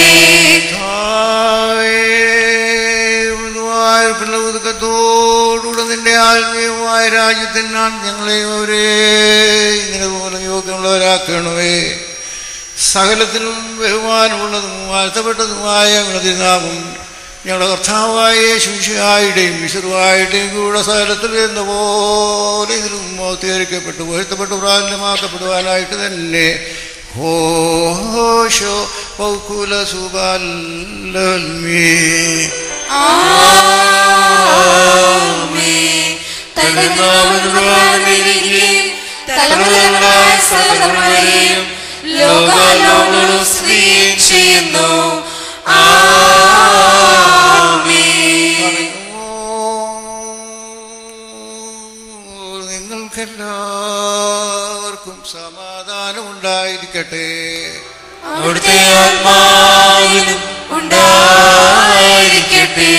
[SPEAKER 6] മൃദുവായ പിള്ളവുതുക്കത്തോടുകൂടെ നിന്റെ ആത്മീയമായ രാജ്യത്തിനാണ് ഞങ്ങളെയും അവരെ ഇങ്ങനെ പോലെ യോഗ്യമുള്ളവരാക്കണമേ സകലത്തിനും ബഹുമാനമുള്ളതും വാഴ്ത്തപ്പെട്ടതുമായ ഗുണതിനാമം ഞങ്ങളുടെ കർത്താവായ ശുശിയായുടെയും വിശുറുവായുടെയും കൂടെ സകലത്തിൽ എന്ന പോലെ ഇതിലും മോത്തീകരിക്കപ്പെട്ടു വാഴ്ത്തപ്പെട്ടു പ്രാബല്യമാക്കപ്പെടുവാനായിട്ട് തന്നെ ഹോശോ പൗകുല സുബാലമേ
[SPEAKER 2] ആമേൻ. തന്റെ നാമത്തിലുള്ളവരെയും തലമുറകളായ സകലങ്ങളെയും ലോകാലോകങ്ങളും സ്തുതിയും ചെയ്യുന്നു ആമേൻ.
[SPEAKER 6] നിങ്ങൾക്കെല്ലാവർക്കും സമാധാനം ഉണ്ടായിരിക്കട്ടെ
[SPEAKER 2] അവിടുത്തെ ആത്മാവിനും ഉണ്ടായിരിക്കട്ടെ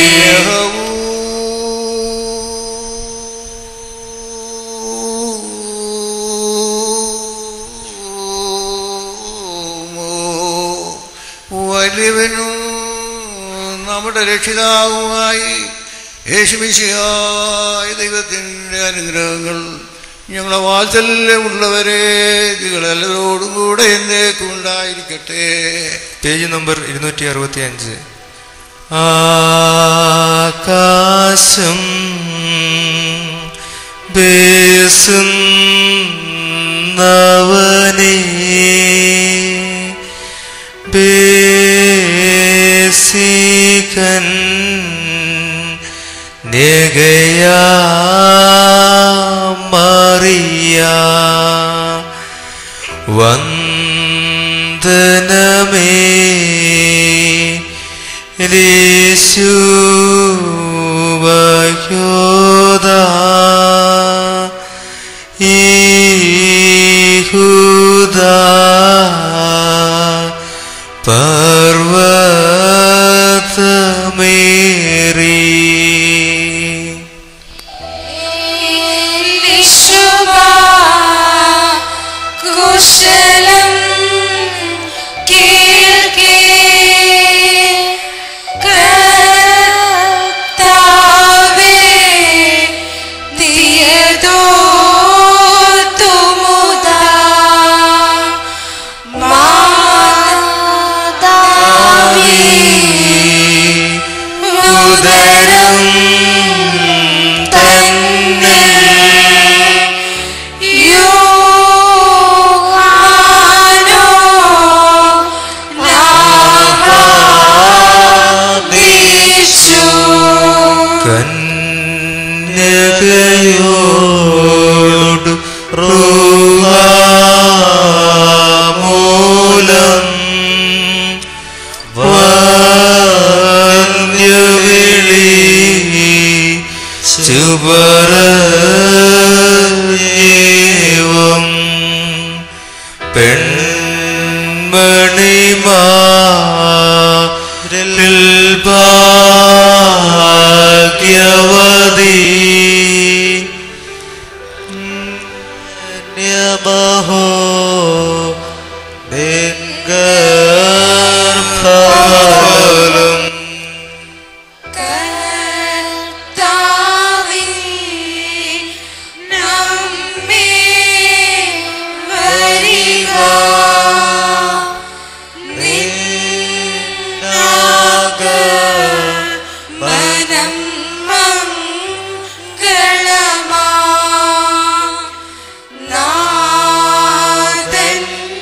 [SPEAKER 6] വലിയവനും നമ്മുടെ രക്ഷിതാവുമായി യേശുമിശിയായ ദൈവത്തിൻ്റെ അനുഗ്രഹങ്ങൾ ഞങ്ങളെ വാത്സല്യമുള്ളവരെ നിങ്ങളെല്ലാവരോടും കൂടെ എന്നേക്കും ഉണ്ടായിരിക്കട്ടെ
[SPEAKER 1] പേജ് നമ്പർ ഇരുന്നൂറ്റി അറുപത്തി അഞ്ച്
[SPEAKER 3] ആകാശം ബേസുന്നവനേ ബേസികൻ നെഗയാ മറിയ വന്ദനമേ യേശുവയോദ ഈഹുദ പർവതമേറി
[SPEAKER 2] വിശുഭാ കുശലം കേൾക്കേ കർത്താവേ
[SPEAKER 3] പുണ്യമഹോ നിൻഗർഭഫലം
[SPEAKER 2] കർത്താവിൻ നമ്മെ വരിക നിന്നാക മനം മംഗളമാ നാഥൻ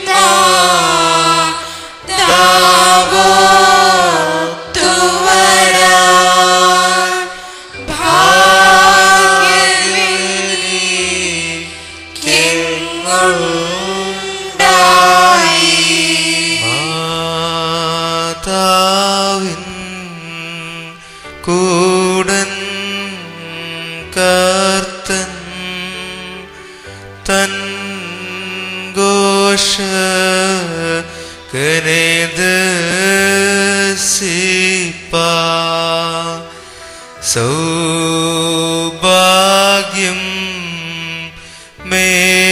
[SPEAKER 2] താവോ തുവരാ ഭാഗ്യവിനിക്കുണ്ടായി
[SPEAKER 1] മാതാവിൻ കൂടൻ കർത്തൻ തൻ ഘോഷ കനേദസിപ്പാ സൗഭാഗ്യം മേ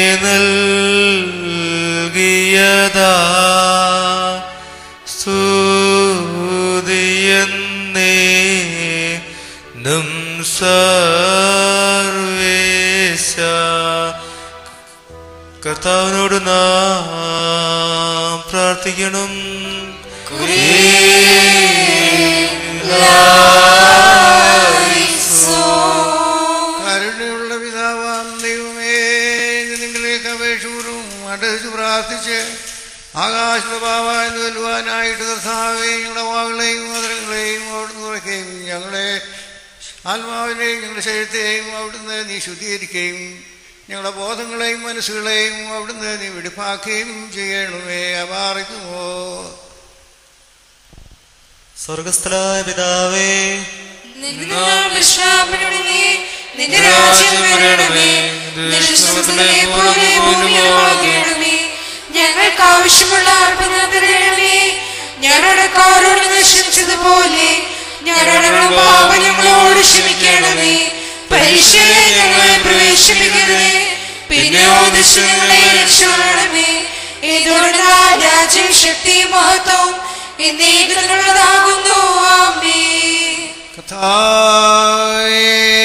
[SPEAKER 1] നൽകിയതാ സ്തുതിയെന്നേ നും സർവേശ കർത്താവിനോട് നാം പ്രാർത്ഥിക്കണം
[SPEAKER 6] കരുണയുള്ള പിതാവാം ദൈവമേ ഇത് നിങ്ങളിലേക്ക് അപേക്ഷപൂർവ്വം അടച്ചു പ്രാർത്ഥിച്ച് ആകാശഭാവായ വെല്ലുവാനായിട്ട് കർത്താവെ ഞങ്ങളുടെ വാകളെയും മധുരങ്ങളെയും അവിടുന്ന് കുറയ്ക്കുകയും ഞങ്ങളെ ആത്മാവിനെയും ഞങ്ങളുടെ ശരീരത്തെയും അവിടുന്ന് നീ ശുദ്ധീകരിക്കുകയും ഞങ്ങളുടെ ബോധങ്ങളെയും മനസ്സുകളെയും അവിടുന്ന് നീ വെടിപ്പാക്കുകയും ചെയ്യണമേ അപാറിക്കുമോ
[SPEAKER 3] സ്വർഗസ്ഥലായ പിതാവേ
[SPEAKER 2] നിന്റെ നാമം വിശ്രാമപ്പെടണമേ. നിന്റെ രാജ്യം വരണമേ നിന്റെ സ്വർഗ്ഗത്തിലെ പോലെ ഭൂമിയിലും ആകണമേ ഞങ്ങൾക്ക് ആവശ്യമുള്ള അർപ്പണം തരണമേ ഞങ്ങളുടെ കാരോട് ക്ഷമിച്ചതുപോലെ ഞങ്ങളുടെ പാപം ഞങ്ങളോട് ക്ഷമിക്കണമേ പരീക്ഷയെ ഞങ്ങളെ പ്രവേശിപ്പിക്കരുതേ പിന്നെ ഞങ്ങളെ രക്ഷപ്പെടണമേ ഇതോടെ രാജ്യം ശക്തി മഹത്വം എന്നേക്കുള്ളതാകുന്നു ആമേ
[SPEAKER 6] കർത്താവേ,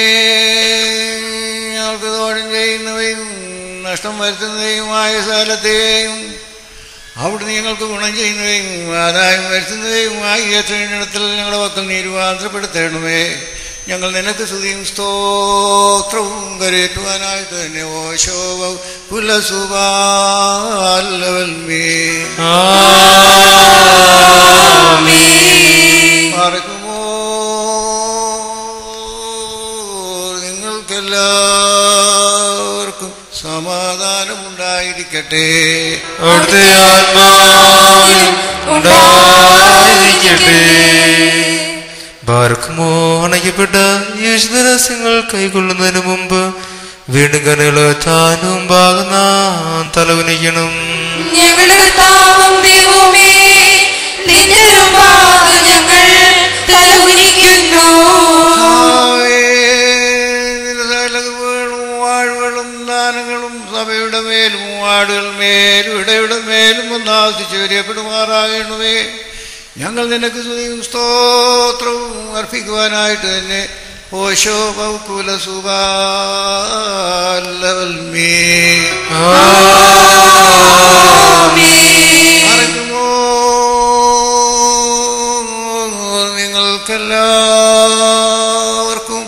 [SPEAKER 6] ഞങ്ങൾക്ക് ദോഷം ചെയ്യുന്നവയും നഷ്ടം വരുത്തുന്നവയുമായ സ്ഥലത്തെയും അവിടുന്ന് ഞങ്ങൾക്ക് ഗുണം ചെയ്യുന്നവയും ആദായം വരുത്തുന്നവയുമായി എത്രയിടത്തിൽ ഞങ്ങളുടെ പക്കൽ നീ രൂപാന്തരപ്പെടുത്തണമേ ഞങ്ങൾ നിനക്ക് സ്തുതിയും സ്തോത്രവും കരയേറ്റുവാനായിട്ട് തന്നെ ഓശോഭ കുലസുബാലവൽമേ മറക്കുമോ നിങ്ങൾക്കെല്ലാവർക്കും സമാധാനമുണ്ടായിരിക്കട്ടെ
[SPEAKER 1] അവിടുത്തെ ആത്മാവിനും ഉണ്ടായിരിക്കട്ടെ ബാർക്കുമോ അണയ്ക്കപ്പെട്ട യേശുദരസ്യങ്ങൾ കൈക്കൊള്ളുന്നതിന് മുമ്പ് വീണ്ടും കനുകള് താനും ഭാഗം തലകുനിക്കണം
[SPEAKER 2] ഞങ്ങളുടെ കർത്താവും ദൈവമേ നിന്റെ മുമ്പാകെ ഞങ്ങൾ തലകുനിക്കുന്നു
[SPEAKER 6] കർത്താവേ, നിന്റെ സകലതുകളും വാഴ്വുകളും ദാനങ്ങളും സഭയുടെ മേലും വാടുകൾ മേലും ഇടയുടെ മേലും ഒന്നാസിച്ച് വരിയപ്പെടുമാറാകണമേ ഞങ്ങൾ നിനക്ക് സ്തുതിയും സ്തോത്രവും അർപ്പിക്കുവാനായിട്ട് തന്നെ ഓശോ പൗക്കുല സുബാലവൽമേ അറിയുമോ നിങ്ങൾക്കെല്ലാവർക്കും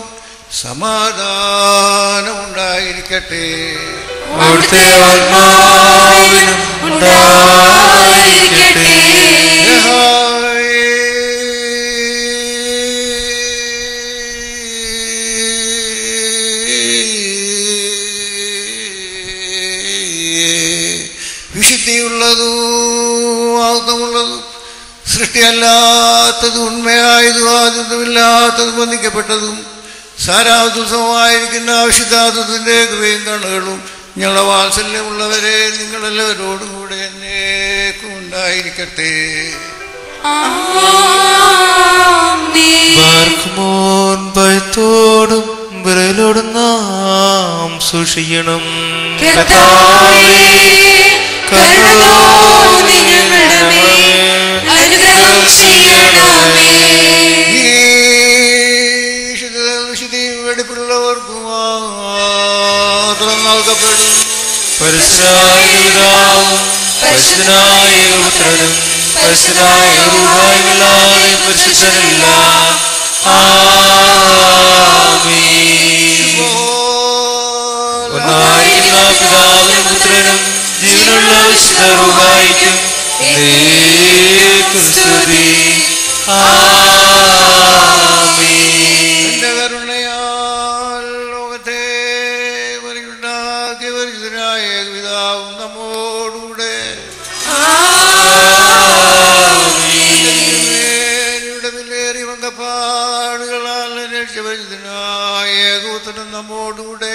[SPEAKER 6] സമാധാനമുണ്ടായിരിക്കട്ടെ
[SPEAKER 1] അവിടുത്തെ ആത്മാവിനും ഉണ്ടായിരിക്കട്ടെ
[SPEAKER 6] വിശുദ്ധിയുള്ളതും ആത്മമുള്ളതും സൃഷ്ടിയല്ലാത്തതും ഉണ്മയായതും ആദ്യമില്ലാത്തതും ബന്ധിക്കപ്പെട്ടതും സാരാവതുസമായിരിക്കുന്ന ആവശ്യതാത്വത്തിന്റെ കൃപയും കണ്ണുകളും ഞങ്ങളുടെ വാത്സല്യമുള്ളവരെ നിങ്ങളെല്ലാവരോടും കൂടെ എന്നേക്കും ഉണ്ടായിരിക്കട്ടെ
[SPEAKER 2] ആമേൻ
[SPEAKER 1] ബാർക്കുമോൻ ഭയത്തോടും വിറയ കയ്യിലോട് നാം സൂക്ഷിക്കണം
[SPEAKER 2] കർത്താവേ, കരുണ തോന്നി ഞങ്ങളുടെ മേൽ അനുഗ്രഹം ചെയ്യണമേ
[SPEAKER 6] വെടിപ്പുള്ളവർക്ക് മാത്രം നൽകപ്പെടും
[SPEAKER 1] പരിശുദ്ധനായ പിതാവും പരിശുദ്ധനായ പുത്രനും പരിശുദ്ധനായ റൂഹായുമല്ലാതെ പരിശുദ്ധനില്ല ആമീൻ. ഒന്നായിരിക്കുന്ന പിതാവിനും പുത്രനും ജീവനുള്ള വിശുദ്ധ റൂഹായിക്കും എന്നേക്കും സ്തുതി ആമീൻ.
[SPEAKER 6] എന്റെ കരുണയാൽ ലോകത്തെ പരിണ്ടാക്കിയ പരിശുദ്ധനായ പിതാവും നമ്മോടുകൂടെ ഇവിടെ വില്ലേറി വങ്കപ്പാടുകളാൽ രക്ഷപരിശുദ്ധനായ കൂത്തനും നമ്മോടുകൂടെ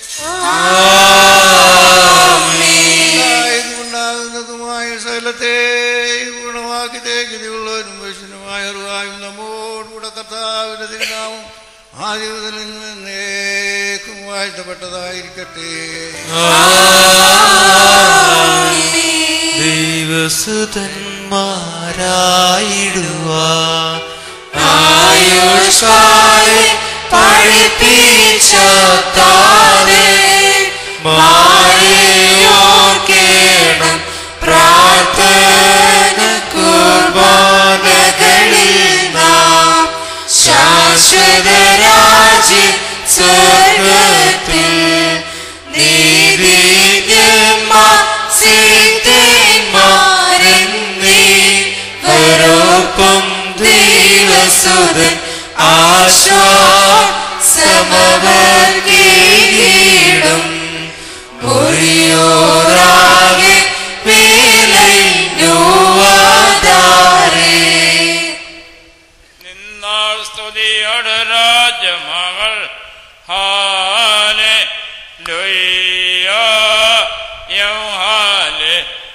[SPEAKER 6] ഉണ്ടാകുന്നതുമായ സകലത്തെ ഗുണമാക്കി തേക്കിതിയുള്ളവരും വിഷ്ണുമായ റുവായും നമ്മോടുകൂടെ കർത്താവിന്റെ തിരുനാമം ആദ്യത്തിൽ നിന്നേക്കും വാഴ്ത്തപ്പെട്ടതായിരിക്കട്ടെ
[SPEAKER 1] ദൈവസുതന്മാരായിടുവാൻ
[SPEAKER 2] ആയുഷ്കാലെ പഠിപ്പിച്ച താരേ മാറിയോർക്കേണം പ്രാർത്ഥന കുർബാനകളിൽ നാം ശാശ്വത രാജ്യ സ്വർഗത്തിൽ നീതിന്യന്മാർ സിദ്ധന്മാരെന്നീ വരോപ്പം ദൈവസുതൻ ആശ്വാസമവർഗീടും മുറിയോറാകെ വേലൈനുവാദാരേ
[SPEAKER 9] നിന്നാൾ സ്തുതിയോട് രാജമകൾ ഹാലെ ലൊയ്യ യൗഹാലെ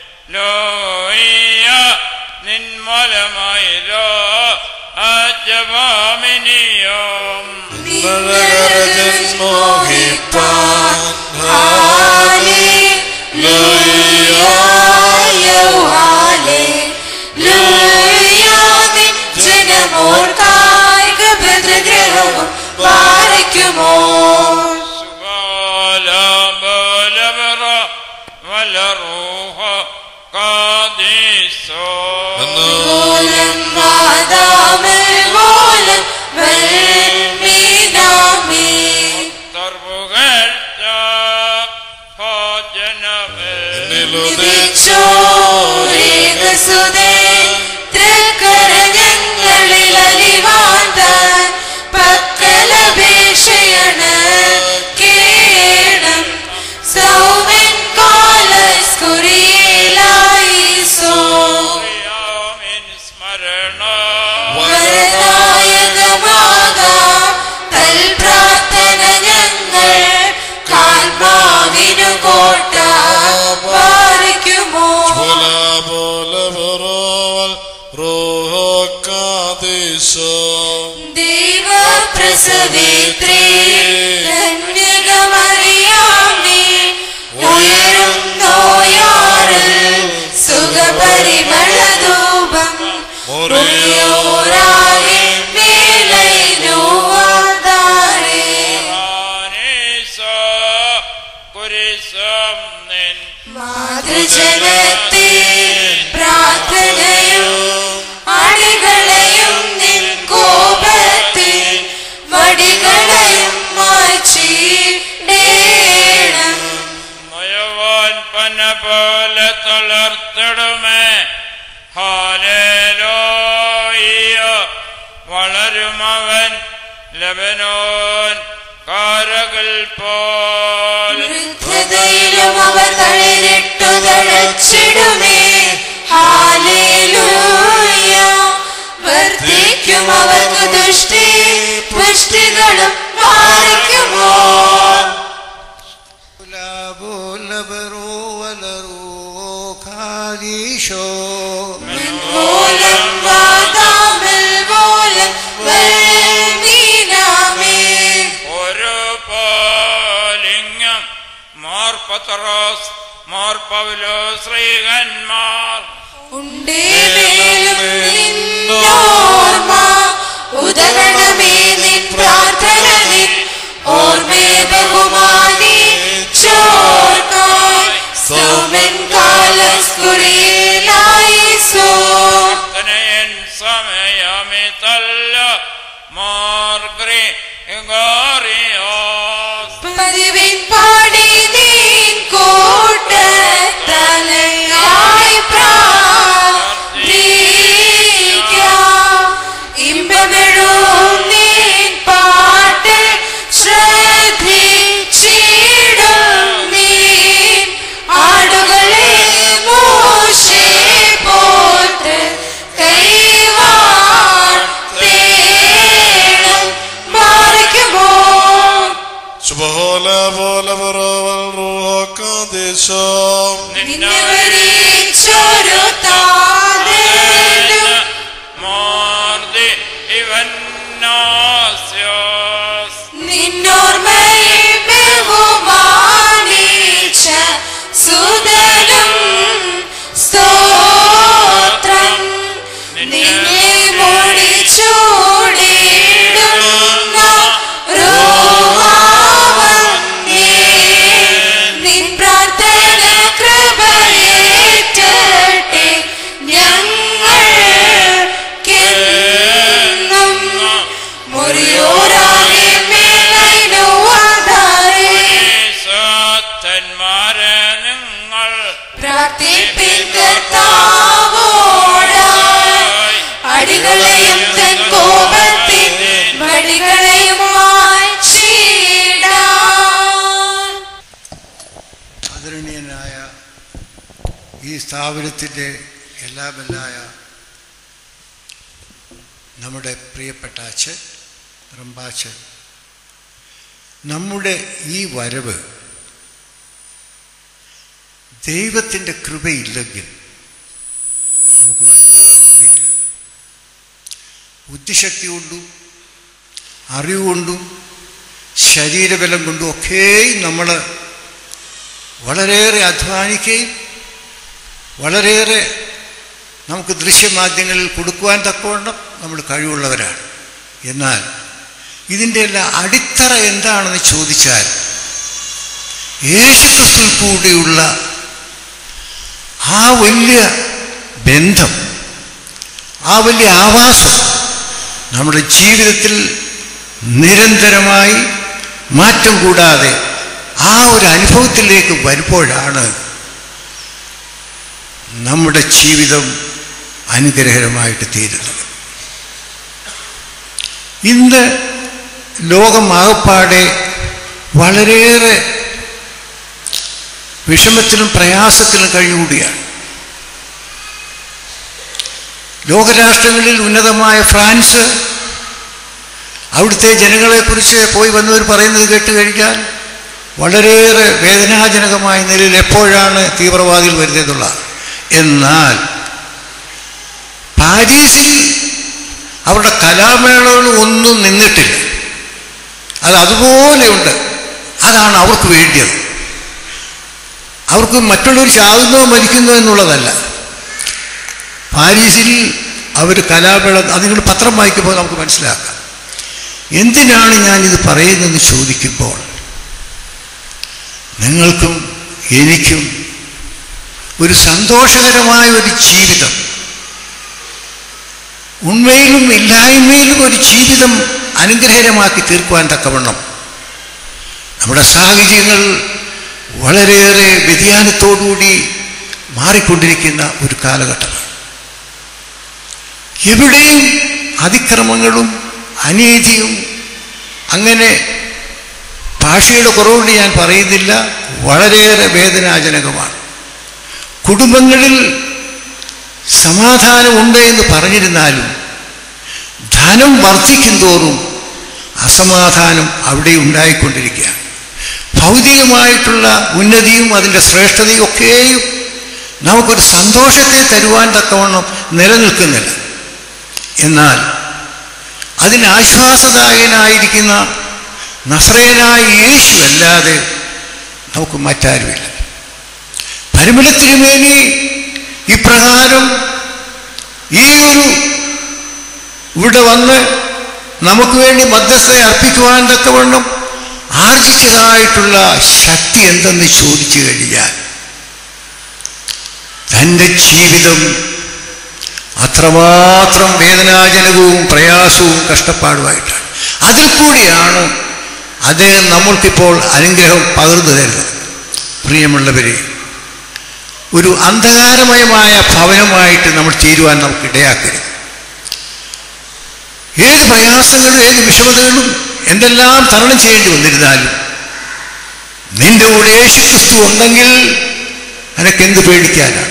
[SPEAKER 9] ലോയ്യ നിന്മലമായിരോ അജപാമിനിയോം
[SPEAKER 2] മോഹിപ്പാൻ ജനമോർക്കായിക ഭദ്രഗ്രഹവും പാലിക്കുമോ
[SPEAKER 9] സുബാലബലബറ വലറൂഹ കാദീസോ
[SPEAKER 2] മൂലം വാദാമിൽ മൂലം വെൽമീനാമേ
[SPEAKER 9] സർവുകഴ്ച ഭോജനമേ
[SPEAKER 2] ചോരേകസുതേ തൃക്കരഞ്ഞങ്ങളിൽ അലിവാന്താൻ പക്കലപേക്ഷയാണ് കേണം സൗമൻ കാലസ്കുറിയേലായിസോ
[SPEAKER 9] യാമിൻ സ്മരണ
[SPEAKER 2] വരദായകമാകാം തൽപ്രാർത്ഥന ഞങ്ങൾ കാൽമാവിനു കോട്ട പാലിക്കുമോ ദൈവപ്രസവേത്രേ കന്യകമറിയാമേ ഉയരും നോയാറിൽ സുഖപരിമളധൂപം മുറിയോരാകെ മേലൈനുവാദാരേ
[SPEAKER 9] ആനീസോ കുരിശം നിൻ
[SPEAKER 2] മാതൃജനത്തെ പ്രാർത്ഥനയും അടികളെയും നിൻ കോപത്തെ വടികളെയും മാച്ചിടേണം
[SPEAKER 9] നയവാൻ പന പോലെ തളർത്തിടുമേ ഹാലേലോയ്യ വളരുമവൻ ലബനോൻ കാരകൾ പോൽ
[SPEAKER 2] വൃദ്ധതയിലും അവർ തളിരിട്ടു തഴച്ചിടുമേ ഹാലേലൂയ വർദ്ധിക്കും അവർക്ക് ദുഷ്ടി പുഷ്ടികളും മാറിക്കുമോ മൂലം വാദാമിൽ മൂലം വെൽമീനാമേ
[SPEAKER 9] ഒരു പത്രോസ് മോർ പൗലോ ശ്രീകന്മാർ
[SPEAKER 2] ഉണ്ടേ മേലും നിന്നോർമ്മ ഉദകണമേ നിൻ പ്രാർത്ഥന നിൻ ഓർമ്മേ ബഹുമാനി ചോർക്കായി സൗമൻ കാലസ്കുറിയിലായി സോ
[SPEAKER 9] തനയൻ സമയമിതല്ല മാർഗ്രി ഗോറിയോസ്
[SPEAKER 2] പതിവിൻ പാടി നീൻ കൂട്ടത്തലയായി പ്രാർത്ഥിക്കാം ഇമ്പമെഴും നീൻ പാട്ട് ശ്രദ്ധിച്ചിടും നീൻ ആടുകളെ മോശെ പോത്ത് കൈവാർത്തേണം മാറിക്കുമോ
[SPEAKER 10] ശുഭഹോല പോലെ പറവൽ റൂഹാക്കാദേശം
[SPEAKER 2] നിന്നെ വരിച്ചൊരു താതനും
[SPEAKER 9] മാർദി ഇവന്നാസ്യോസ്
[SPEAKER 2] നിന്നോർമ്മയിൽ ബഹുമാനിച്ച സുതനും സ്തോത്രം നിന്നെ മുടിച്ചൂടിടുന്ന റോഹാവന്നേ. നിൻ പ്രാർത്ഥന കൃപയേറ്റട്ടെ ഞങ്ങൾക്കെന്നും മുറിയോരാകെ മേലൈനോ ആധാരേ
[SPEAKER 9] സത്തന്മാരെ നിങ്ങൾ
[SPEAKER 2] പ്രാർത്ഥിപ്പിൻ കർത്താവോടായി അടികളെയും തൻ കോപത്തിൻ വടികളെയും മായ്ച്ചിടാൻ
[SPEAKER 6] ആദരണീയനായ ഈ സ്ഥാപനത്തിൻ്റെ എല്ലാ ബല്ലായ നമ്മുടെ പ്രിയപ്പെട്ട അച്ഛൻ റമ്പാച്ചൻ നമ്മുടെ ഈ വരവ് ദൈവത്തിൻ്റെ കൃപയില്ലെങ്കിൽ നമുക്ക് വരുവാൻ കഴിയില്ല ബുദ്ധിശക്തി കൊണ്ടും അറിവുകൊണ്ടും ശരീരബലം കൊണ്ടും ഒക്കെയും നമ്മൾ വളരെയേറെ അധ്വാനിക്കുകയും വളരെയേറെ നമുക്ക് ദൃശ്യമാധ്യമങ്ങളിൽ കൊടുക്കുവാൻ തക്കവണ്ണം നമ്മൾ കഴിവുള്ളവരാണ് എന്നാൽ ഇതിൻ്റെ എല്ലാം അടിത്തറ എന്താണെന്ന് ചോദിച്ചാൽ യേശുക്രിസ്തു കൂടിയുള്ള ആ വലിയ ബന്ധം ആ വലിയ ആവാസം നമ്മുടെ ജീവിതത്തിൽ നിരന്തരമായി മാറ്റം കൂടാതെ ആ ഒരു അനുഭവത്തിലേക്ക് വരുമ്പോഴാണ് നമ്മുടെ ജീവിതം അനുഗ്രഹകരമായിട്ട് തീരുന്നത് ഇന്ന് ലോകമാകപ്പാടെ വളരെയേറെ വിഷമത്തിലും പ്രയാസത്തിലും കഴിയുകൂടിയാണ് ലോകരാഷ്ട്രങ്ങളിൽ ഉന്നതമായ ഫ്രാൻസ് അവിടുത്തെ ജനങ്ങളെക്കുറിച്ച് പോയി വന്നവർ പറയുന്നത് കേട്ട് കഴിഞ്ഞാൽ വളരെയേറെ വേദനാജനകമായ നിലയിൽ എപ്പോഴാണ് തീവ്രവാദികൾ വരുന്നതെന്നുള്ള എന്നാൽ പാരീസിൽ അവരുടെ കലാമേളകൾ ഒന്നും നിന്നിട്ടില്ല അത് അതുപോലെയുണ്ട് അതാണ് അവർക്ക് വേണ്ടിയത് അവർക്ക് മറ്റുള്ളവർ ചാകുന്നോ മരിക്കുന്നോ എന്നുള്ളതല്ല പാരീസിൽ അവർ കലാമേള അത് നിങ്ങൾ പത്രം വായിക്കുമ്പോൾ നമുക്ക് മനസ്സിലാക്കാം എന്തിനാണ് ഞാനിത് പറയുന്നതെന്ന് ചോദിക്കുമ്പോൾ നിങ്ങൾക്കും എനിക്കും ഒരു സന്തോഷകരമായ ഒരു ജീവിതം ഉണ്മയിലും ഇല്ലായ്മയിലും ഒരു ജീവിതം അനുഗ്രഹകരമാക്കി തീർക്കുവാൻ തക്കവണ്ണം നമ്മുടെ സാഹചര്യങ്ങൾ വളരെയേറെ വ്യതിയാനത്തോടുകൂടി മാറിക്കൊണ്ടിരിക്കുന്ന ഒരു കാലഘട്ടമാണ് എവിടെയും അതിക്രമങ്ങളും അനീതിയും അങ്ങനെ ഭാഷയുടെ കുറവുകൊണ്ട് ഞാൻ പറയുന്നില്ല വളരെയേറെ വേദനാജനകമാണ് കുടുംബങ്ങളിൽ സമാധാനമുണ്ട് എന്ന് പറഞ്ഞിരുന്നാലും ധനം വർദ്ധിക്കും തോറും അസമാധാനം അവിടെ ഉണ്ടായിക്കൊണ്ടിരിക്കുകയാണ് ഭൗതികമായിട്ടുള്ള ഉന്നതിയും അതിൻ്റെ ശ്രേഷ്ഠതയും ഒക്കെയും നമുക്കൊരു സന്തോഷത്തെ തരുവാൻ തക്കവണ്ണം നിലനിൽക്കുന്നില്ല എന്നാൽ അതിന് ആശ്വാസദായകനായിരിക്കുന്ന നസ്രയനായ യേശു അല്ലാതെ നമുക്ക് മറ്റാരുമില്ല പരിമല തിരുമേനി ഇപ്രകാരം ഈ ഒരു ഇവിടെ വന്ന് നമുക്ക് വേണ്ടി മധ്യസ്ഥ അർപ്പിക്കുവാൻ തക്കവണ്ണം ആർജിച്ചതായിട്ടുള്ള ശക്തി എന്തെന്ന് ചോദിച്ചു കഴിഞ്ഞാൽ തൻ്റെ ജീവിതം അത്രമാത്രം വേദനാജനകവും പ്രയാസവും കഷ്ടപ്പാടുമായിട്ടാണ് അതിൽ കൂടിയാണ് അദ്ദേഹം നമ്മൾക്കിപ്പോൾ അനുഗ്രഹം പകർന്നു തരുന്നത് പ്രിയമുള്ളവരെ ഒരു അന്ധകാരമയമായ ഭവനമായിട്ട് നമ്മൾ തീരുവാൻ നമുക്ക് ഇടയാക്കരുത് ഏത് പ്രയാസങ്ങളും ഏത് വിഷമതകളും എന്തെല്ലാം തരണം ചെയ്യേണ്ടി വന്നിരുന്നാലും നിന്റെ കൂടെ യേശു ക്രിസ്തു ഉണ്ടെങ്കിൽ നിനക്കെന്ത് പേടിക്കാനാണ്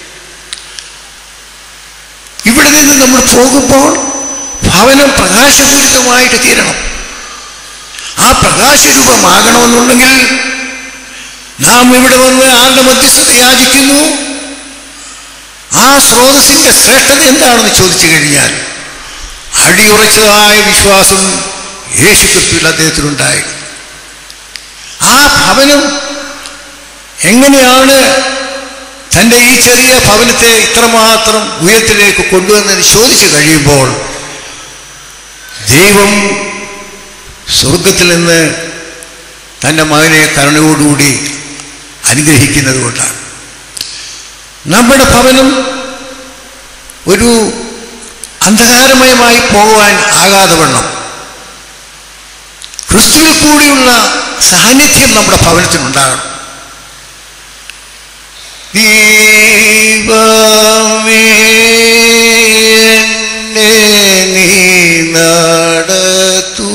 [SPEAKER 6] ഇവിടെ നിന്ന് നമ്മൾ പോകുമ്പോൾ ഭവനം പ്രകാശപൂരിതമായിട്ട് തീരണം ആ പ്രകാശരൂപമാകണമെന്നുണ്ടെങ്കിൽ നാം ഇവിടെ വന്ന് ആളുടെ മധ്യസ്ഥത യാചിക്കുന്നു ആ സ്രോതസ്സിന്റെ ശ്രേഷ്ഠത എന്താണെന്ന് ചോദിച്ചു കഴിഞ്ഞാൽ അടിയുറച്ചതായ വിശ്വാസം യേശു ക്രിസ്തുവിൽ അദ്ദേഹത്തിനുണ്ടായിരുന്നു ആ ഭവനം എങ്ങനെയാണ് തൻ്റെ ഈ ചെറിയ ഭവനത്തെ ഇത്രമാത്രം ഉയരത്തിലേക്ക് കൊണ്ടുവന്നതെന്ന് ചോദിച്ചു കഴിയുമ്പോൾ ദൈവം സ്വർഗത്തിൽ നിന്ന് തൻ്റെ മകനെ കരുണയോടുകൂടി അനുഗ്രഹിക്കുന്നത് കൊണ്ടാണ് നമ്മുടെ ഭവനം ഒരു അന്ധകാരമയമായി പോകുവാൻ ആകാതെ വണ്ണം ക്രിസ്തുവിൽ കൂടിയുള്ള സാന്നിധ്യം നമ്മുടെ ഭവനത്തിനുണ്ടാകണം ദൈവമേ എന്നെ നീ നടത്തൂ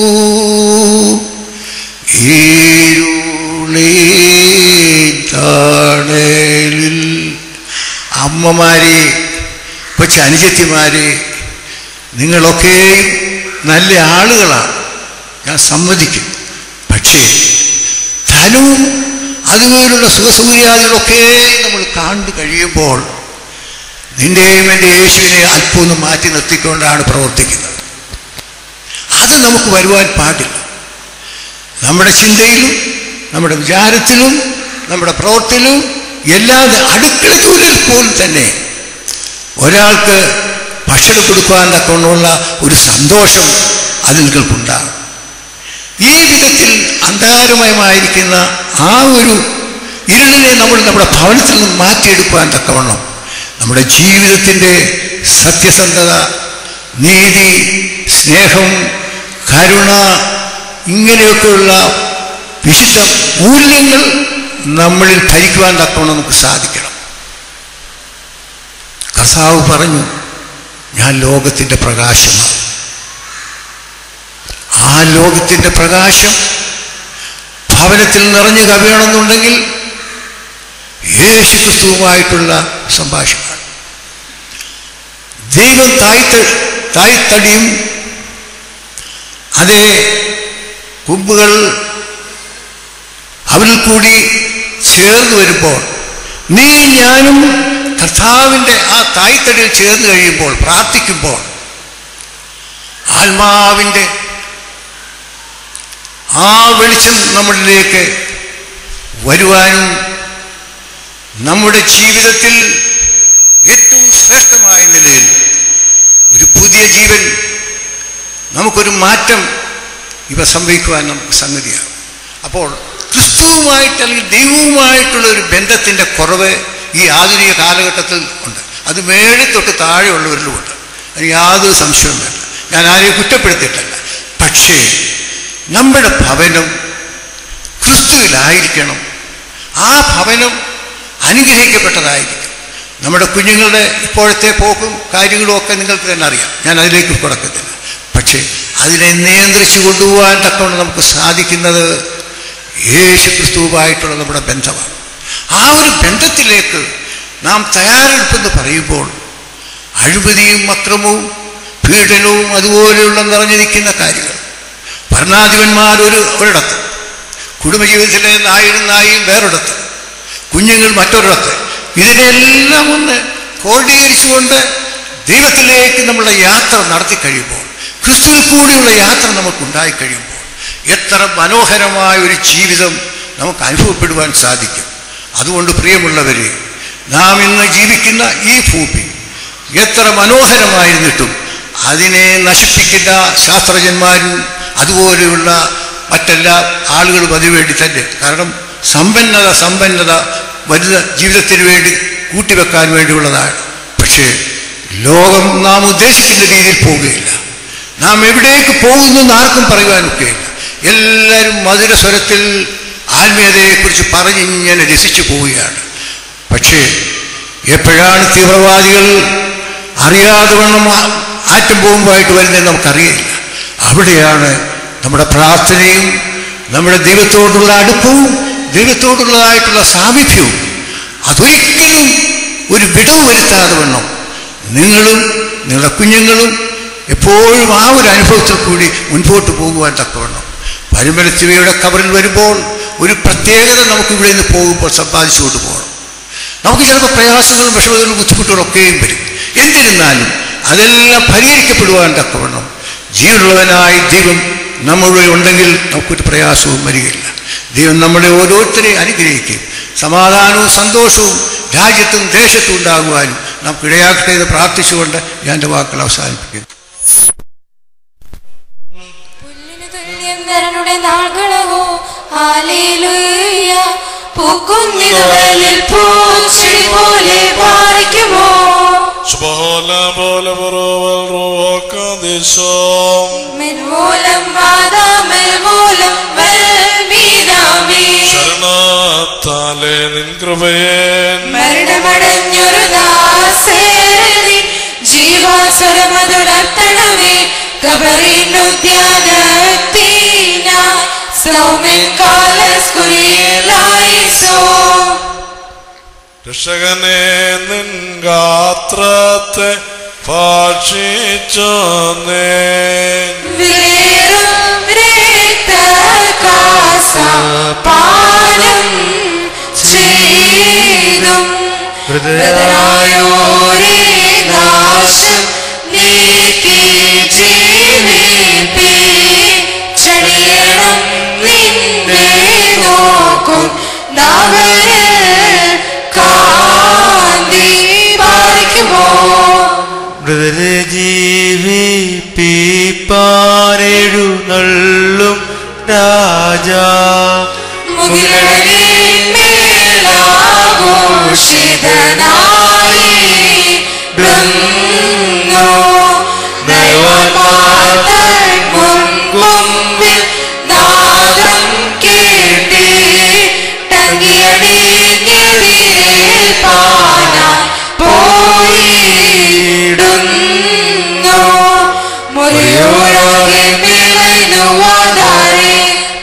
[SPEAKER 6] ഇരുളീതാണലിൽ അമ്മമാരെ കൊച്ചു അനുജത്തിമാരെ നിങ്ങളൊക്കെയും നല്ല ആളുകളാണ് ഞാൻ സമ്മതിക്കും പക്ഷേ ധനവും അതുപോലുള്ള സുഖസൗകര്യാദികളൊക്കെ നമ്മൾ കണ്ടു കഴിയുമ്പോൾ നിന്റെയും എൻ്റെ യേശുവിനെ അല്പം ഒന്ന് മാറ്റി നിർത്തിക്കൊണ്ടാണ് പ്രവർത്തിക്കുന്നത് അത് നമുക്ക് വരുവാൻ പാടില്ല നമ്മുടെ ചിന്തയിലും നമ്മുടെ വിചാരത്തിലും നമ്മുടെ പ്രവൃത്തിയിലും എല്ലാ അടുക്കള ജോലിയിൽ പോലും തന്നെ ഒരാൾക്ക് ഭക്ഷണം കൊടുക്കാൻ തക്കൊണ്ടുള്ള ഒരു സന്തോഷം അത് നിങ്ങൾക്കുണ്ടാകും ഈ വിധത്തിൽ അന്ധകാരമയമായിരിക്കുന്ന ആ ഒരു ഇരുളിനെ നമ്മൾ നമ്മുടെ ഭവനത്തിൽ നിന്ന് മാറ്റിയെടുക്കുവാൻ തക്കവണ്ണം നമ്മുടെ ജീവിതത്തിൻ്റെ സത്യസന്ധത നീതി സ്നേഹം കരുണ ഇങ്ങനെയൊക്കെയുള്ള വിശുദ്ധ മൂല്യങ്ങൾ നമ്മളിൽ ഭരിക്കുവാൻ തക്കവണ്ണം നമുക്ക് സാധിക്കണം കർത്താവ് പറഞ്ഞു ഞാൻ ലോകത്തിൻ്റെ പ്രകാശമാണ് ആ ലോകത്തിൻ്റെ പ്രകാശം ഭവനത്തിൽ നിറഞ്ഞു കവിയണമെന്നുണ്ടെങ്കിൽ യേശു ക്രിസ്തുവുമായിട്ടുള്ള സംഭാഷണമാണ് ദൈവം തായ്ത തായ്തടിയും അതേ കുമ്പുകൾ അവരിൽ കൂടി ചേർന്ന് വരുമ്പോൾ നീ ഞാനും കർത്താവിൻ്റെ ആ തായ്തടിയിൽ ചേർന്ന് കഴിയുമ്പോൾ പ്രാർത്ഥിക്കുമ്പോൾ ആത്മാവിൻ്റെ ആ വെളിച്ചം നമ്മളിലേക്ക് വരുവാനും നമ്മുടെ ജീവിതത്തിൽ ഏറ്റവും ശ്രേഷ്ഠമായ നിലയിൽ ഒരു പുതിയ ജീവൻ നമുക്കൊരു മാറ്റം ഇവ സംഭവിക്കുവാൻ നമുക്ക് സംഗതിയാണ് അപ്പോൾ ക്രിസ്തുവുമായിട്ട് അല്ലെങ്കിൽ ദൈവവുമായിട്ടുള്ള ഒരു ബന്ധത്തിൻ്റെ കുറവ് ഈ ആധുനിക കാലഘട്ടത്തിൽ ഉണ്ട് അത് മേളിൽ തൊട്ട് താഴെയുള്ളവരിലുമുണ്ട് അതിന് യാതൊരു സംശയവും വേണ്ട ഞാൻ ആരെയും കുറ്റപ്പെടുത്തിയിട്ടല്ല പക്ഷേ നമ്മുടെ ഭവനം ക്രിസ്തുവിലായിരിക്കണം ആ ഭവനം അനുഗ്രഹിക്കപ്പെട്ടതായിരിക്കും നമ്മുടെ കുഞ്ഞുങ്ങളുടെ ഇപ്പോഴത്തെ പോക്കും കാര്യങ്ങളും ഒക്കെ നിങ്ങൾക്ക് തന്നെ അറിയാം ഞാൻ അതിലേക്ക് കിടക്കുന്നില്ല പക്ഷേ അതിനെ നിയന്ത്രിച്ചു കൊണ്ടുപോകാൻ തക്കവണ്ണം നമുക്ക് സാധിക്കുന്നത് യേശു ക്രിസ്തുവുമായിട്ടുള്ള നമ്മുടെ ബന്ധമാണ് ആ ഒരു ബന്ധത്തിലേക്ക് നാം തയ്യാറെടുപ്പെന്ന് പറയുമ്പോൾ അഴിമതിയും അക്രമവും പീഡനവും അതുപോലെയുള്ള നിറഞ്ഞിരിക്കുന്ന കാര്യങ്ങൾ ഭരണാധിപന്മാർ ഒരു ഒരിടത്ത് കുടുംബജീവിതത്തിലെ നായും നായും വേറൊരിടത്ത് കുഞ്ഞുങ്ങൾ മറ്റൊരിടത്ത് ഇതിനെല്ലാം ഒന്ന് ക്രോഡീകരിച്ചുകൊണ്ട് ദൈവത്തിലേക്ക് നമ്മളുടെ യാത്ര നടത്തി കഴിയുമ്പോൾ ക്രിസ്തുവിൽ കൂടിയുള്ള യാത്ര നമുക്കുണ്ടായി കഴിയുമ്പോൾ എത്ര മനോഹരമായ ഒരു ജീവിതം നമുക്ക് അനുഭവപ്പെടുവാൻ സാധിക്കും അതുകൊണ്ട് പ്രിയമുള്ളവരെ നാം ഇന്ന് ജീവിക്കുന്ന ഈ ഭൂമി എത്ര മനോഹരമായിരുന്നിട്ടും അതിനെ നശിപ്പിക്കുന്ന ശാസ്ത്രജ്ഞന്മാരും അതുപോലെയുള്ള മറ്റെല്ലാ ആളുകളും അതിനുവേണ്ടി തന്നെ കാരണം സമ്പന്നത സമ്പന്നത വലുത ജീവിതത്തിന് വേണ്ടി കൂട്ടിവെക്കാൻ വേണ്ടിയുള്ളതാണ് പക്ഷേ ലോകം നാം ഉദ്ദേശിക്കുന്ന രീതിയിൽ പോവുകയില്ല നാം എവിടേക്ക് പോകുന്നു എന്ന് ആർക്കും പറയുവാനൊക്കെയില്ല എല്ലാവരും മധുര സ്വരത്തിൽ ആത്മീയതയെക്കുറിച്ച് പറഞ്ഞിങ്ങനെ രസിച്ചു പോവുകയാണ് പക്ഷേ എപ്പോഴാണ് തീവ്രവാദികൾ അറിയാതെ വണ്ണം ആ- ആറ്റം ബോംബായിട്ട് വരുന്നതെന്ന് നമുക്കറിയില്ല അവിടെയാണ് നമ്മുടെ പ്രാർത്ഥനയും നമ്മുടെ ദൈവത്തോടുള്ള അടുപ്പവും ദൈവത്തോടുള്ളതായിട്ടുള്ള സാമീപ്യവും അതൊരിക്കലും ഒരു വിടവ് വരുത്താതെ വണ്ണം നിങ്ങളും നിങ്ങളുടെ കുഞ്ഞുങ്ങളും എപ്പോഴും ആ ഒരു അനുഭവത്തിൽ കൂടി മുൻപോട്ട് പോകുവാൻ തക്കവണ്ണം പരിമലത്തിവയുടെ കവറിൽ വരുമ്പോൾ ഒരു പ്രത്യേകത നമുക്ക് ഇവിടെ നിന്ന് പോകുമ്പോൾ സമ്പാദിച്ചുകൊണ്ട് പോകണം നമുക്ക് ചിലപ്പോൾ പ്രയാസങ്ങളും വിഷമതകളും ബുദ്ധിമുട്ടുകളും ഒക്കെയും വരും എന്നിരുന്നാലും അതെല്ലാം പരിഹരിക്കപ്പെടുവാൻ തക്കവണ്ണം ജീവനുള്ളവനായി ദൈവം നമ്മളുടെ ഉണ്ടെങ്കിൽ നമുക്കൊരു പ്രയാസവും വരികയില്ല ദൈവം നമ്മളെ ഓരോരുത്തരെയും അനുഗ്രഹിക്കും സമാധാനവും സന്തോഷവും രാജ്യത്തും ദേശത്തും ഉണ്ടാകുവാനും നമുക്ക് ഇടയാക്കട്ടെ എന്ന് പ്രാർത്ഥിച്ചുകൊണ്ട് ഞാൻ എൻ്റെ വാക്കുകൾ അവസാനിപ്പിക്കുന്നു
[SPEAKER 2] തുല്യന്തരനുടെ നാളുകളവോ ഹാലേലൂയ പൂക്കുന്നിതവലിൽ പൂച്ചെടി പോലെ പാറിക്കുമോ
[SPEAKER 10] ശുഭഹോല പോലെ പുറവൽ റോക്കാദേശം
[SPEAKER 2] മെൽമൂലം വാദാമൽ മൂലം വൽമീനാമേ
[SPEAKER 10] ശരണത്താലെ നിൻ കൃപയേൻ
[SPEAKER 2] മരണമടഞ്ഞൊരു ദാസേരി ജീവാസുരമതുടർത്തണമേ കബറിനുദ്യാനത്തീന സൗമ്യൻ കാലസ്കുരിയിലായിസോ
[SPEAKER 10] രക്ഷകനെ നിൻ ഗാത്രത്തെ ഭാഷിച്ചോ
[SPEAKER 2] വിലേറും രക്തകാസ പാനം ചെയ്തും ഹൃദയായോരേ നാശം നീക്കി ജീവിപ്പി ചടിയണം നിന്നെ നോക്കും നഗര കാന്തി പാലിക്കുമോ
[SPEAKER 1] മൃതരെ ജീവിപ്പിപ്പാരെഴുന്നള്ളും രാജാ
[SPEAKER 2] മുറിയോടെ മേലുവാതാരേ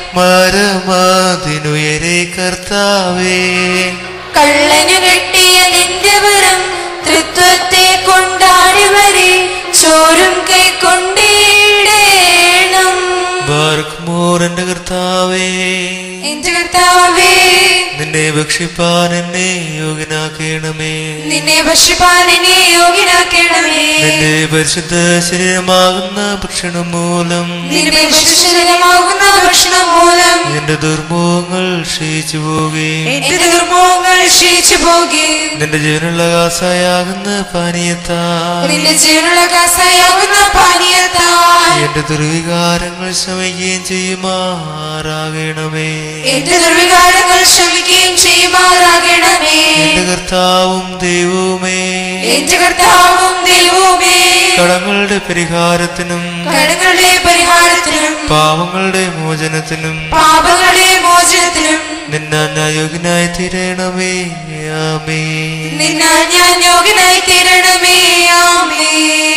[SPEAKER 1] മരമതിനുയരെ കർത്താവേ
[SPEAKER 2] കള്ളനു കെട്ടിയ നിന്റെ പുറം തൃത്വത്തെ കൊണ്ടാടി വരെ ചോരും കൈ കൊണ്ടിടേണം
[SPEAKER 1] ബാർക്കുമോർ എന്റെ കർത്താവേ
[SPEAKER 2] എന്റെ കർത്താവേ
[SPEAKER 1] നിന്നെ ഭക്ഷിപ്പാൻ എന്നെ യോഗ്യനാക്കണമേ
[SPEAKER 2] നിന്നെ ഭക്ഷിപ്പാൻ എന്നെ യോഗ്യനാക്കണമേ
[SPEAKER 1] നിന്റെ പരിശുദ്ധ ശരീരമാകുന്ന ഭക്ഷണം മൂലം
[SPEAKER 2] നിന്റെ വിശുദ്ധമാകുന്ന ഭക്ഷണം മൂലം
[SPEAKER 1] എന്റെ ദുർമുഖങ്ങൾ ക്ഷയിച്ചു പോകുകയും
[SPEAKER 2] എന്റെ ദുർമോഹങ്ങൾ ക്ഷയിച്ചു പോകെ
[SPEAKER 1] നിന്റെ ജീവനുള്ള കാസായാകുന്ന പാനീയത്താൽ
[SPEAKER 2] നിന്റെ ജീവനുള്ള കാസായാകുന്ന പാനീയത്താൽ
[SPEAKER 1] എന്റെ ദുർവികാരങ്ങൾ ശമിക്കുകയും ചെയ്യുമാറാകണമേ
[SPEAKER 2] എന്റെ ദുർവികാരങ്ങൾ ശ്രമിക്കുകയും ചെയ്യുമാറാകണമേ
[SPEAKER 1] എന്റെ കർത്താവും ദൈവവുമേ
[SPEAKER 2] എന്റെ കർത്താവും ദൈവവുമേ
[SPEAKER 1] കടങ്ങളുടെ പരിഹാരത്തിനും
[SPEAKER 2] കടങ്ങളുടെ പരിഹാരത്തിനും
[SPEAKER 1] പാവങ്ങളുടെ മോചനത്തിനും
[SPEAKER 2] പാപങ്ങളുടെ മോചനത്തിനും
[SPEAKER 1] നിന്നാൻ ഞാൻ യോഗ്യനായി തീരണമേ ആമേ
[SPEAKER 2] നിന്നാൽ ഞാൻ യോഗ്യനായി തീരണമേ ആമേ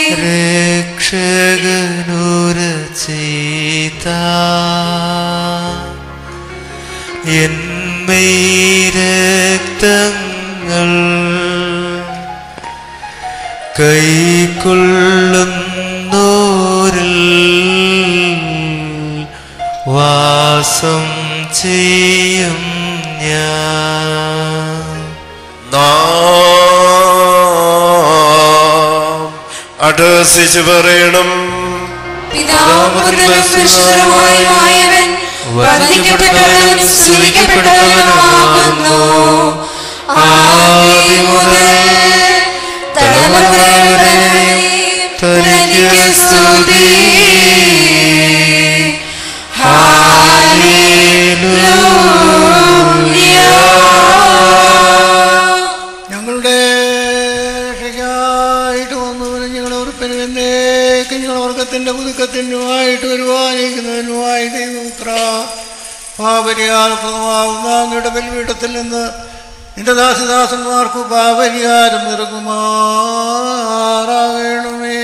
[SPEAKER 1] രക്ഷകനൂര ചെയ്ത രക്തങ്ങൾ കൈക്കൊള്ളുന്നോരിൽ വാസം ചെയ്യും ഞാൻ
[SPEAKER 8] നാം അടസിച്ച് പറയണം
[SPEAKER 2] പിതാവും പുത്രനും പരിശുദ്ധനുമായവൻ വന്ദിക്കപ്പെട്ടവനും സ്തുതിക്കപ്പെട്ടവനുമാകുന്നു ആദി മുതൽ തലമുറകളുടെ തനിക്ക് സ്തുതി
[SPEAKER 6] ഞങ്ങളുടെ രക്ഷയ്ക്കായിട്ട് വന്നവനും ഞങ്ങളുടെ ഉറപ്പിനും എന്നേക്കും ഞങ്ങളുടെ വർഗത്തിന്റെ പുതുക്കത്തിനുമായിട്ട് വരുവാനിരിക്കുന്നതിനുമായി ദൈവപുത്ര പാപരിഹാരപ്രദമാവുന്ന അങ്ങയുടെ ബലിപീഠത്തിൽ നിന്ന് നിന്റെ ദാസിദാസന്മാർക്ക് പാപരിഹാരം ഇറങ്ങുമാറാകണമേ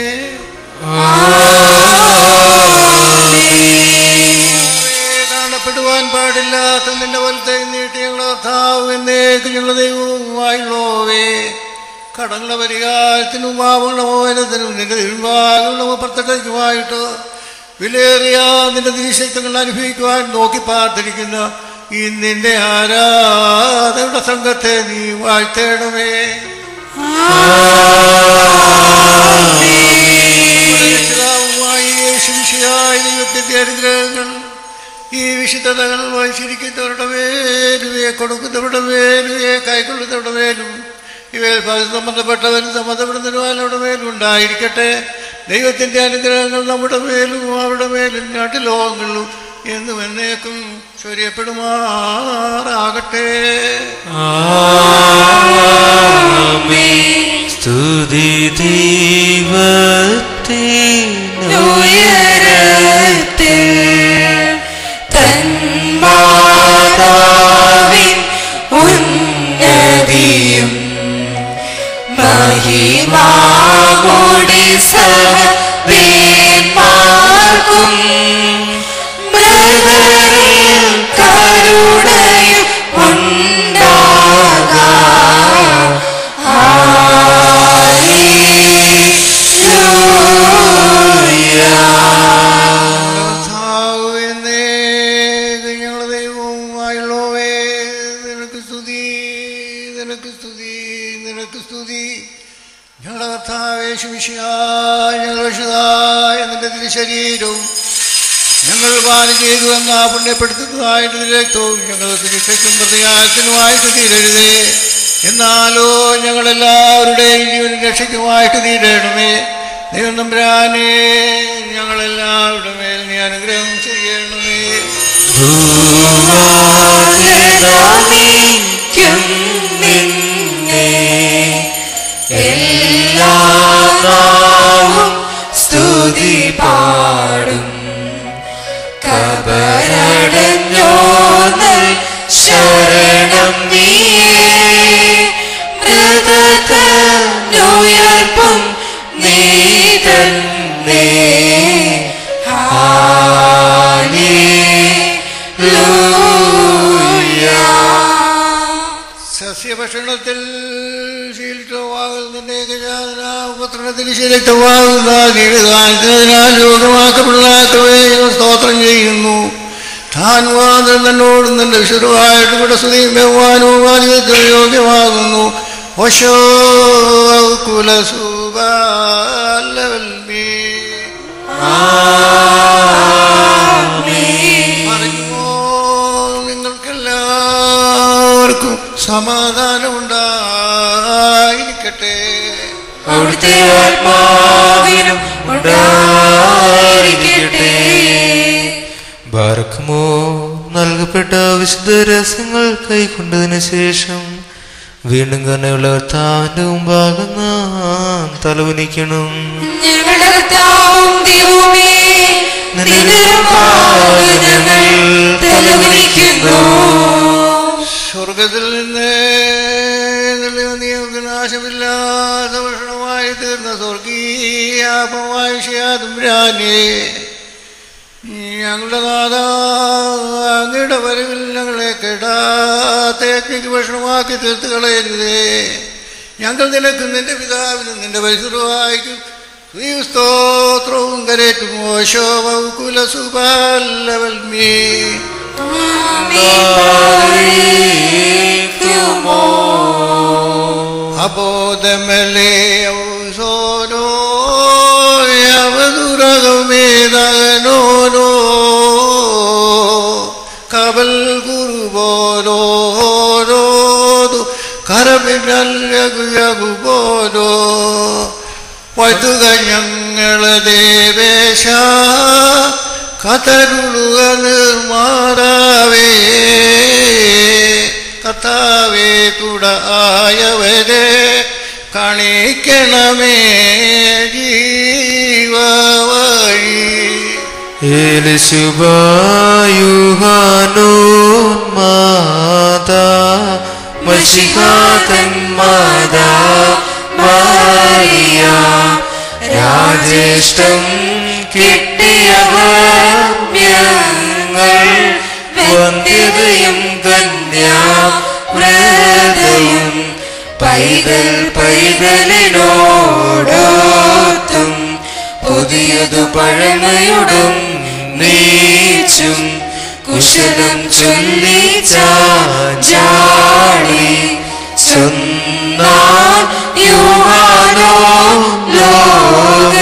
[SPEAKER 6] കാണപ്പെടുവാൻ പാടില്ലാത്ത നിന്റെ വലത്തെ നീട്ടി ഞങ്ങളുടെ കർത്താവ് എന്നേക്ക് ഞങ്ങളുടെ ദൈവവുമായുള്ളോവേ കടങ്ങളുടെ പരിഹാരത്തിനും പാവങ്ങളുടെ മോചനത്തിനും നിന്റെ തിരുവാകളുടെ പ്രത്യക്ഷയ്ക്കുമായിട്ട് വിലയേറിയ നിന്റെ തിരിശക്തങ്ങൾ അനുഭവിക്കുവാൻ നോക്കി പ്രാർത്ഥിക്കുന്ന ഈ നിന്റെ ആരാധയുടെ സംഘത്തെ നീ വാഴ്ത്തേണമേ രക്ഷിതാവുമായി യേശുവിശിയായ ദൈവത്തിന്റെ അനുഗ്രഹങ്ങൾ ഈ വിശുദ്ധതകൾ വഹിച്ചിരിക്കുന്നവരുടെ മേലും ഇവയെ കൊടുക്കുന്നവരുടെ മേലും ഇവയെ കൈക്കൊള്ളുന്നവരുടെ മേലും ഇവയിൽ സംബന്ധപ്പെട്ടവരും സംബന്ധപ്പെടുന്നവരുടെ മേലും ഉണ്ടായിരിക്കട്ടെ ദൈവത്തിന്റെ അനുഗ്രഹങ്ങൾ നമ്മുടെ മേലും അവരുടെ മേലും നാട്ടിലോകങ്ങളിലും എന്നും എന്നേക്കും ചൊരിയപ്പെടുമാറാകട്ടെ
[SPEAKER 1] സ്തുതി ദൈവത്തിനു
[SPEAKER 2] ഉയരത്തിൽ തന്മാതാവിൻ ഉന്നതിയും മഹിമാകൂടി സഹദേന്മാർക്കും മൃഗരിൽ കരുണയും ഉണ്ടാകാം
[SPEAKER 6] ഞങ്ങളുടെ ദൈവവുമായുള്ളവേ നിനക്ക് സ്തുതി നിനക്ക് സ്തുതി നിനക്ക് സ്തുതി ഞങ്ങളുടെ കർത്താവേശുമിശിയായ ഞങ്ങളുടെ വിശുദ്ധായ നിന്റെ തിരുശരീരവും ഞങ്ങൾ പാലം ചെയ്തു എന്ന പുണ്യപ്പെടുത്തുന്നതായിട്ട് രക്തവും ഞങ്ങൾക്ക് ശിക്ഷയ്ക്കും പ്രതികാരത്തിനുമായിട്ട് തീരരുതേ എന്നാലോ ഞങ്ങളെല്ലാവരുടെയും ജീവനും രക്ഷയ്ക്കുമായിട്ട് തീരണമേ ദൈവം തമ്പുരാനെ ഞങ്ങളെല്ലാവരുടെ മേൽ നീ അനുഗ്രഹം ചെയ്യണമേ
[SPEAKER 2] ഭൂവാനമിക്കും നിന്നെ എല്ലാ നാവും സ്തുതി പാടും കബരടഞ്ഞോന്നൽ ശരണം നീയേ മൃതനുയർപ്പും നീ തന്നെ
[SPEAKER 6] സസ്യഭക്ഷണത്തിൽ ശീലിച്ചവാകുന്നതിന്റെ പുത്രത്തിൽ ശീലിച്ചവാകുന്ന ജീവിതകാലത്തിനാൽ രോഗമാക്കപ്പെടാത്തവേ സ്തോത്രം ചെയ്യുന്നു താൻ വാദം തന്നോടും തന്റെ വിശുദ്ധമായിട്ട് ഇവിടെ സ്തുതിയും ബഹുമാനവും ആധിപത്യത്തിന് യോഗ്യമാകുന്നു ഓശോ കുലസുബാലവൽമീ അറിഞ്ഞോ നിങ്ങൾക്കെല്ലാവർക്കും സമാധാനമുണ്ടായിരിക്കട്ടെ
[SPEAKER 2] അവിടുത്തെ ആത്മാവിനും ഉണ്ടായിരിക്കട്ടെ
[SPEAKER 1] ബാറക്കുമോ നൽകപ്പെട്ട വിശുദ്ധ രഹസ്യങ്ങൾ കൈക്കൊണ്ടതിനു ശേഷം വീണ്ടും കണ്ണയുള്ള കർത്താവിന്റെ മുമ്പാകെ നാം തലവനിക്കണം
[SPEAKER 2] ഞങ്ങളുടെ കർത്താവും ദൈവമേ നിന്നിരുമാകെ ഞങ്ങൾ തലകുനിക്കുന്നു
[SPEAKER 6] സ്വർഗത്തിൽ നിന്ന് നാശമില്ലാത്ത ഭക്ഷണമായി തീർന്ന സ്വർഗീയാപമായ വിഷയാതുംരാനെ ഞങ്ങളുടെ നാഥ അങ്ങയുടെ വരവിൽ ഞങ്ങളെ കെടാത്തേക്ക് ഭക്ഷണമാക്കി തീർത്ത് കളയരുതേ ഞങ്ങൾ നിനക്കും നിന്റെ പിതാവിനും നിന്റെ പരിസരവായിക്കും സ്തോത്രവും കരേറ്റും ഓശോകുലസുബല്ലവൽമീ അബോധമലേ ഔസോനോ യവതുരകമേതനോനോ കരമില്ലകുപോലോ വൈതുക ഞങ്ങളെ ദേവേശ കതരുളുക നിർമാറാവേ കർത്താവേ തുട ആയവരെ കാണിക്കണമേ ജീവവഴി
[SPEAKER 1] ഏലിശുഭായുഹാനോൻ മാതാ മഷിഹാതൻ മാതാ മാറിയ രാജേഷ്ടം കിട്ടിയ ഹമ്യങ്ങൾ വന്ധ്യതയും കന്യാവ്രതയും പൈതൽ പൈതലിനോടൊത്തും പുതിയതു പഴമയോടും നീച്ചും കുശലം ചൊല്ലിച്ചാടി ചൊന്നാൻ യുവാനോ ലോക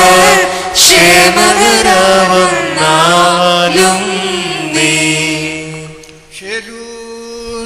[SPEAKER 1] ക്ഷേമകരവന്നാലും നീ
[SPEAKER 6] ശരൂൻ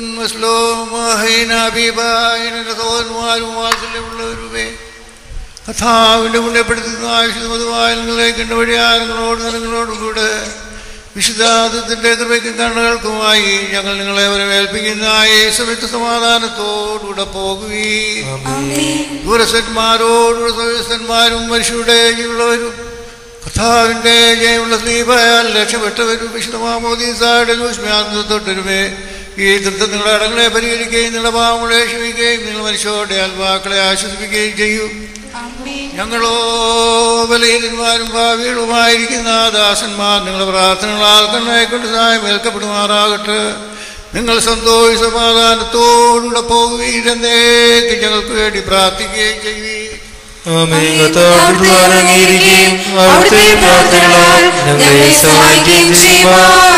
[SPEAKER 6] മസ്ലോമാഹിനാഭിമാരും വാത്സല്യമുള്ളവരുമേ കഥാവിന്റെ പുണ്യപ്പെടുത്തുന്ന ആയുഷ് മതുവായ നിങ്ങളെ കണ്ടുവഴിയായ നിങ്ങളോട് നിങ്ങളോടും കൂടെ വിശുദ്ധാദത്തിന്റെ കൃപയ്ക്കും കണ്ണുകൾക്കുമായി ഞങ്ങൾ നിങ്ങളെ വരവേൽപ്പിക്കുന്ന യേശുവിത്ത് സമാധാനത്തോടുകൂടെ പോകുകയും ദൂരസ്ഥന്മാരോടുകൂടെ സദസ്യന്മാരും മനുഷ്യരുടെ ജീവുള്ളവരും കഥാവിന്റെ ജയമുള്ള സ്ലീപയാൽ രക്ഷപ്പെട്ടവരും വിശുദ്ധമാമോദീസായുടെ സൂക്ഷ്മാന്തത്തൊട്ടരുമേ ഈ തൃത്വം നിങ്ങളുടെ അടങ്ങളെ പരിഹരിക്കുകയും നിങ്ങളുടെ പാവങ്ങളെ ക്ഷമിക്കുകയും നിങ്ങൾ മനുഷ്യരുടെ ആത്മാക്കളെ ആശ്വസിപ്പിക്കുകയും ചെയ്യൂ ഞങ്ങളോ ബലഹീനന്മാരും ഭാവികളുമായിരിക്കുന്ന ദാസന്മാർ നിങ്ങളുടെ പ്രാർത്ഥനകളാൽ കണ്ണെ കൊണ്ട് സഹായം ഏൽക്കപ്പെടുമാറാകട്ടെ നിങ്ങൾ സന്തോഷ സമാധാനത്തോടുകൂടെ പോകുകയും എന്നേക്ക് ഞങ്ങൾക്ക് വേണ്ടി പ്രാർത്ഥിക്കുകയും ചെയ്യുകയും
[SPEAKER 1] ആമേൻ കർത്താവ് അംഗീകരിക്കുകയും അവിടുത്തെ പ്രാർത്ഥനകളാൽ ഞങ്ങളെ സഹായിക്കുകയും ചെയ്യുവാൻ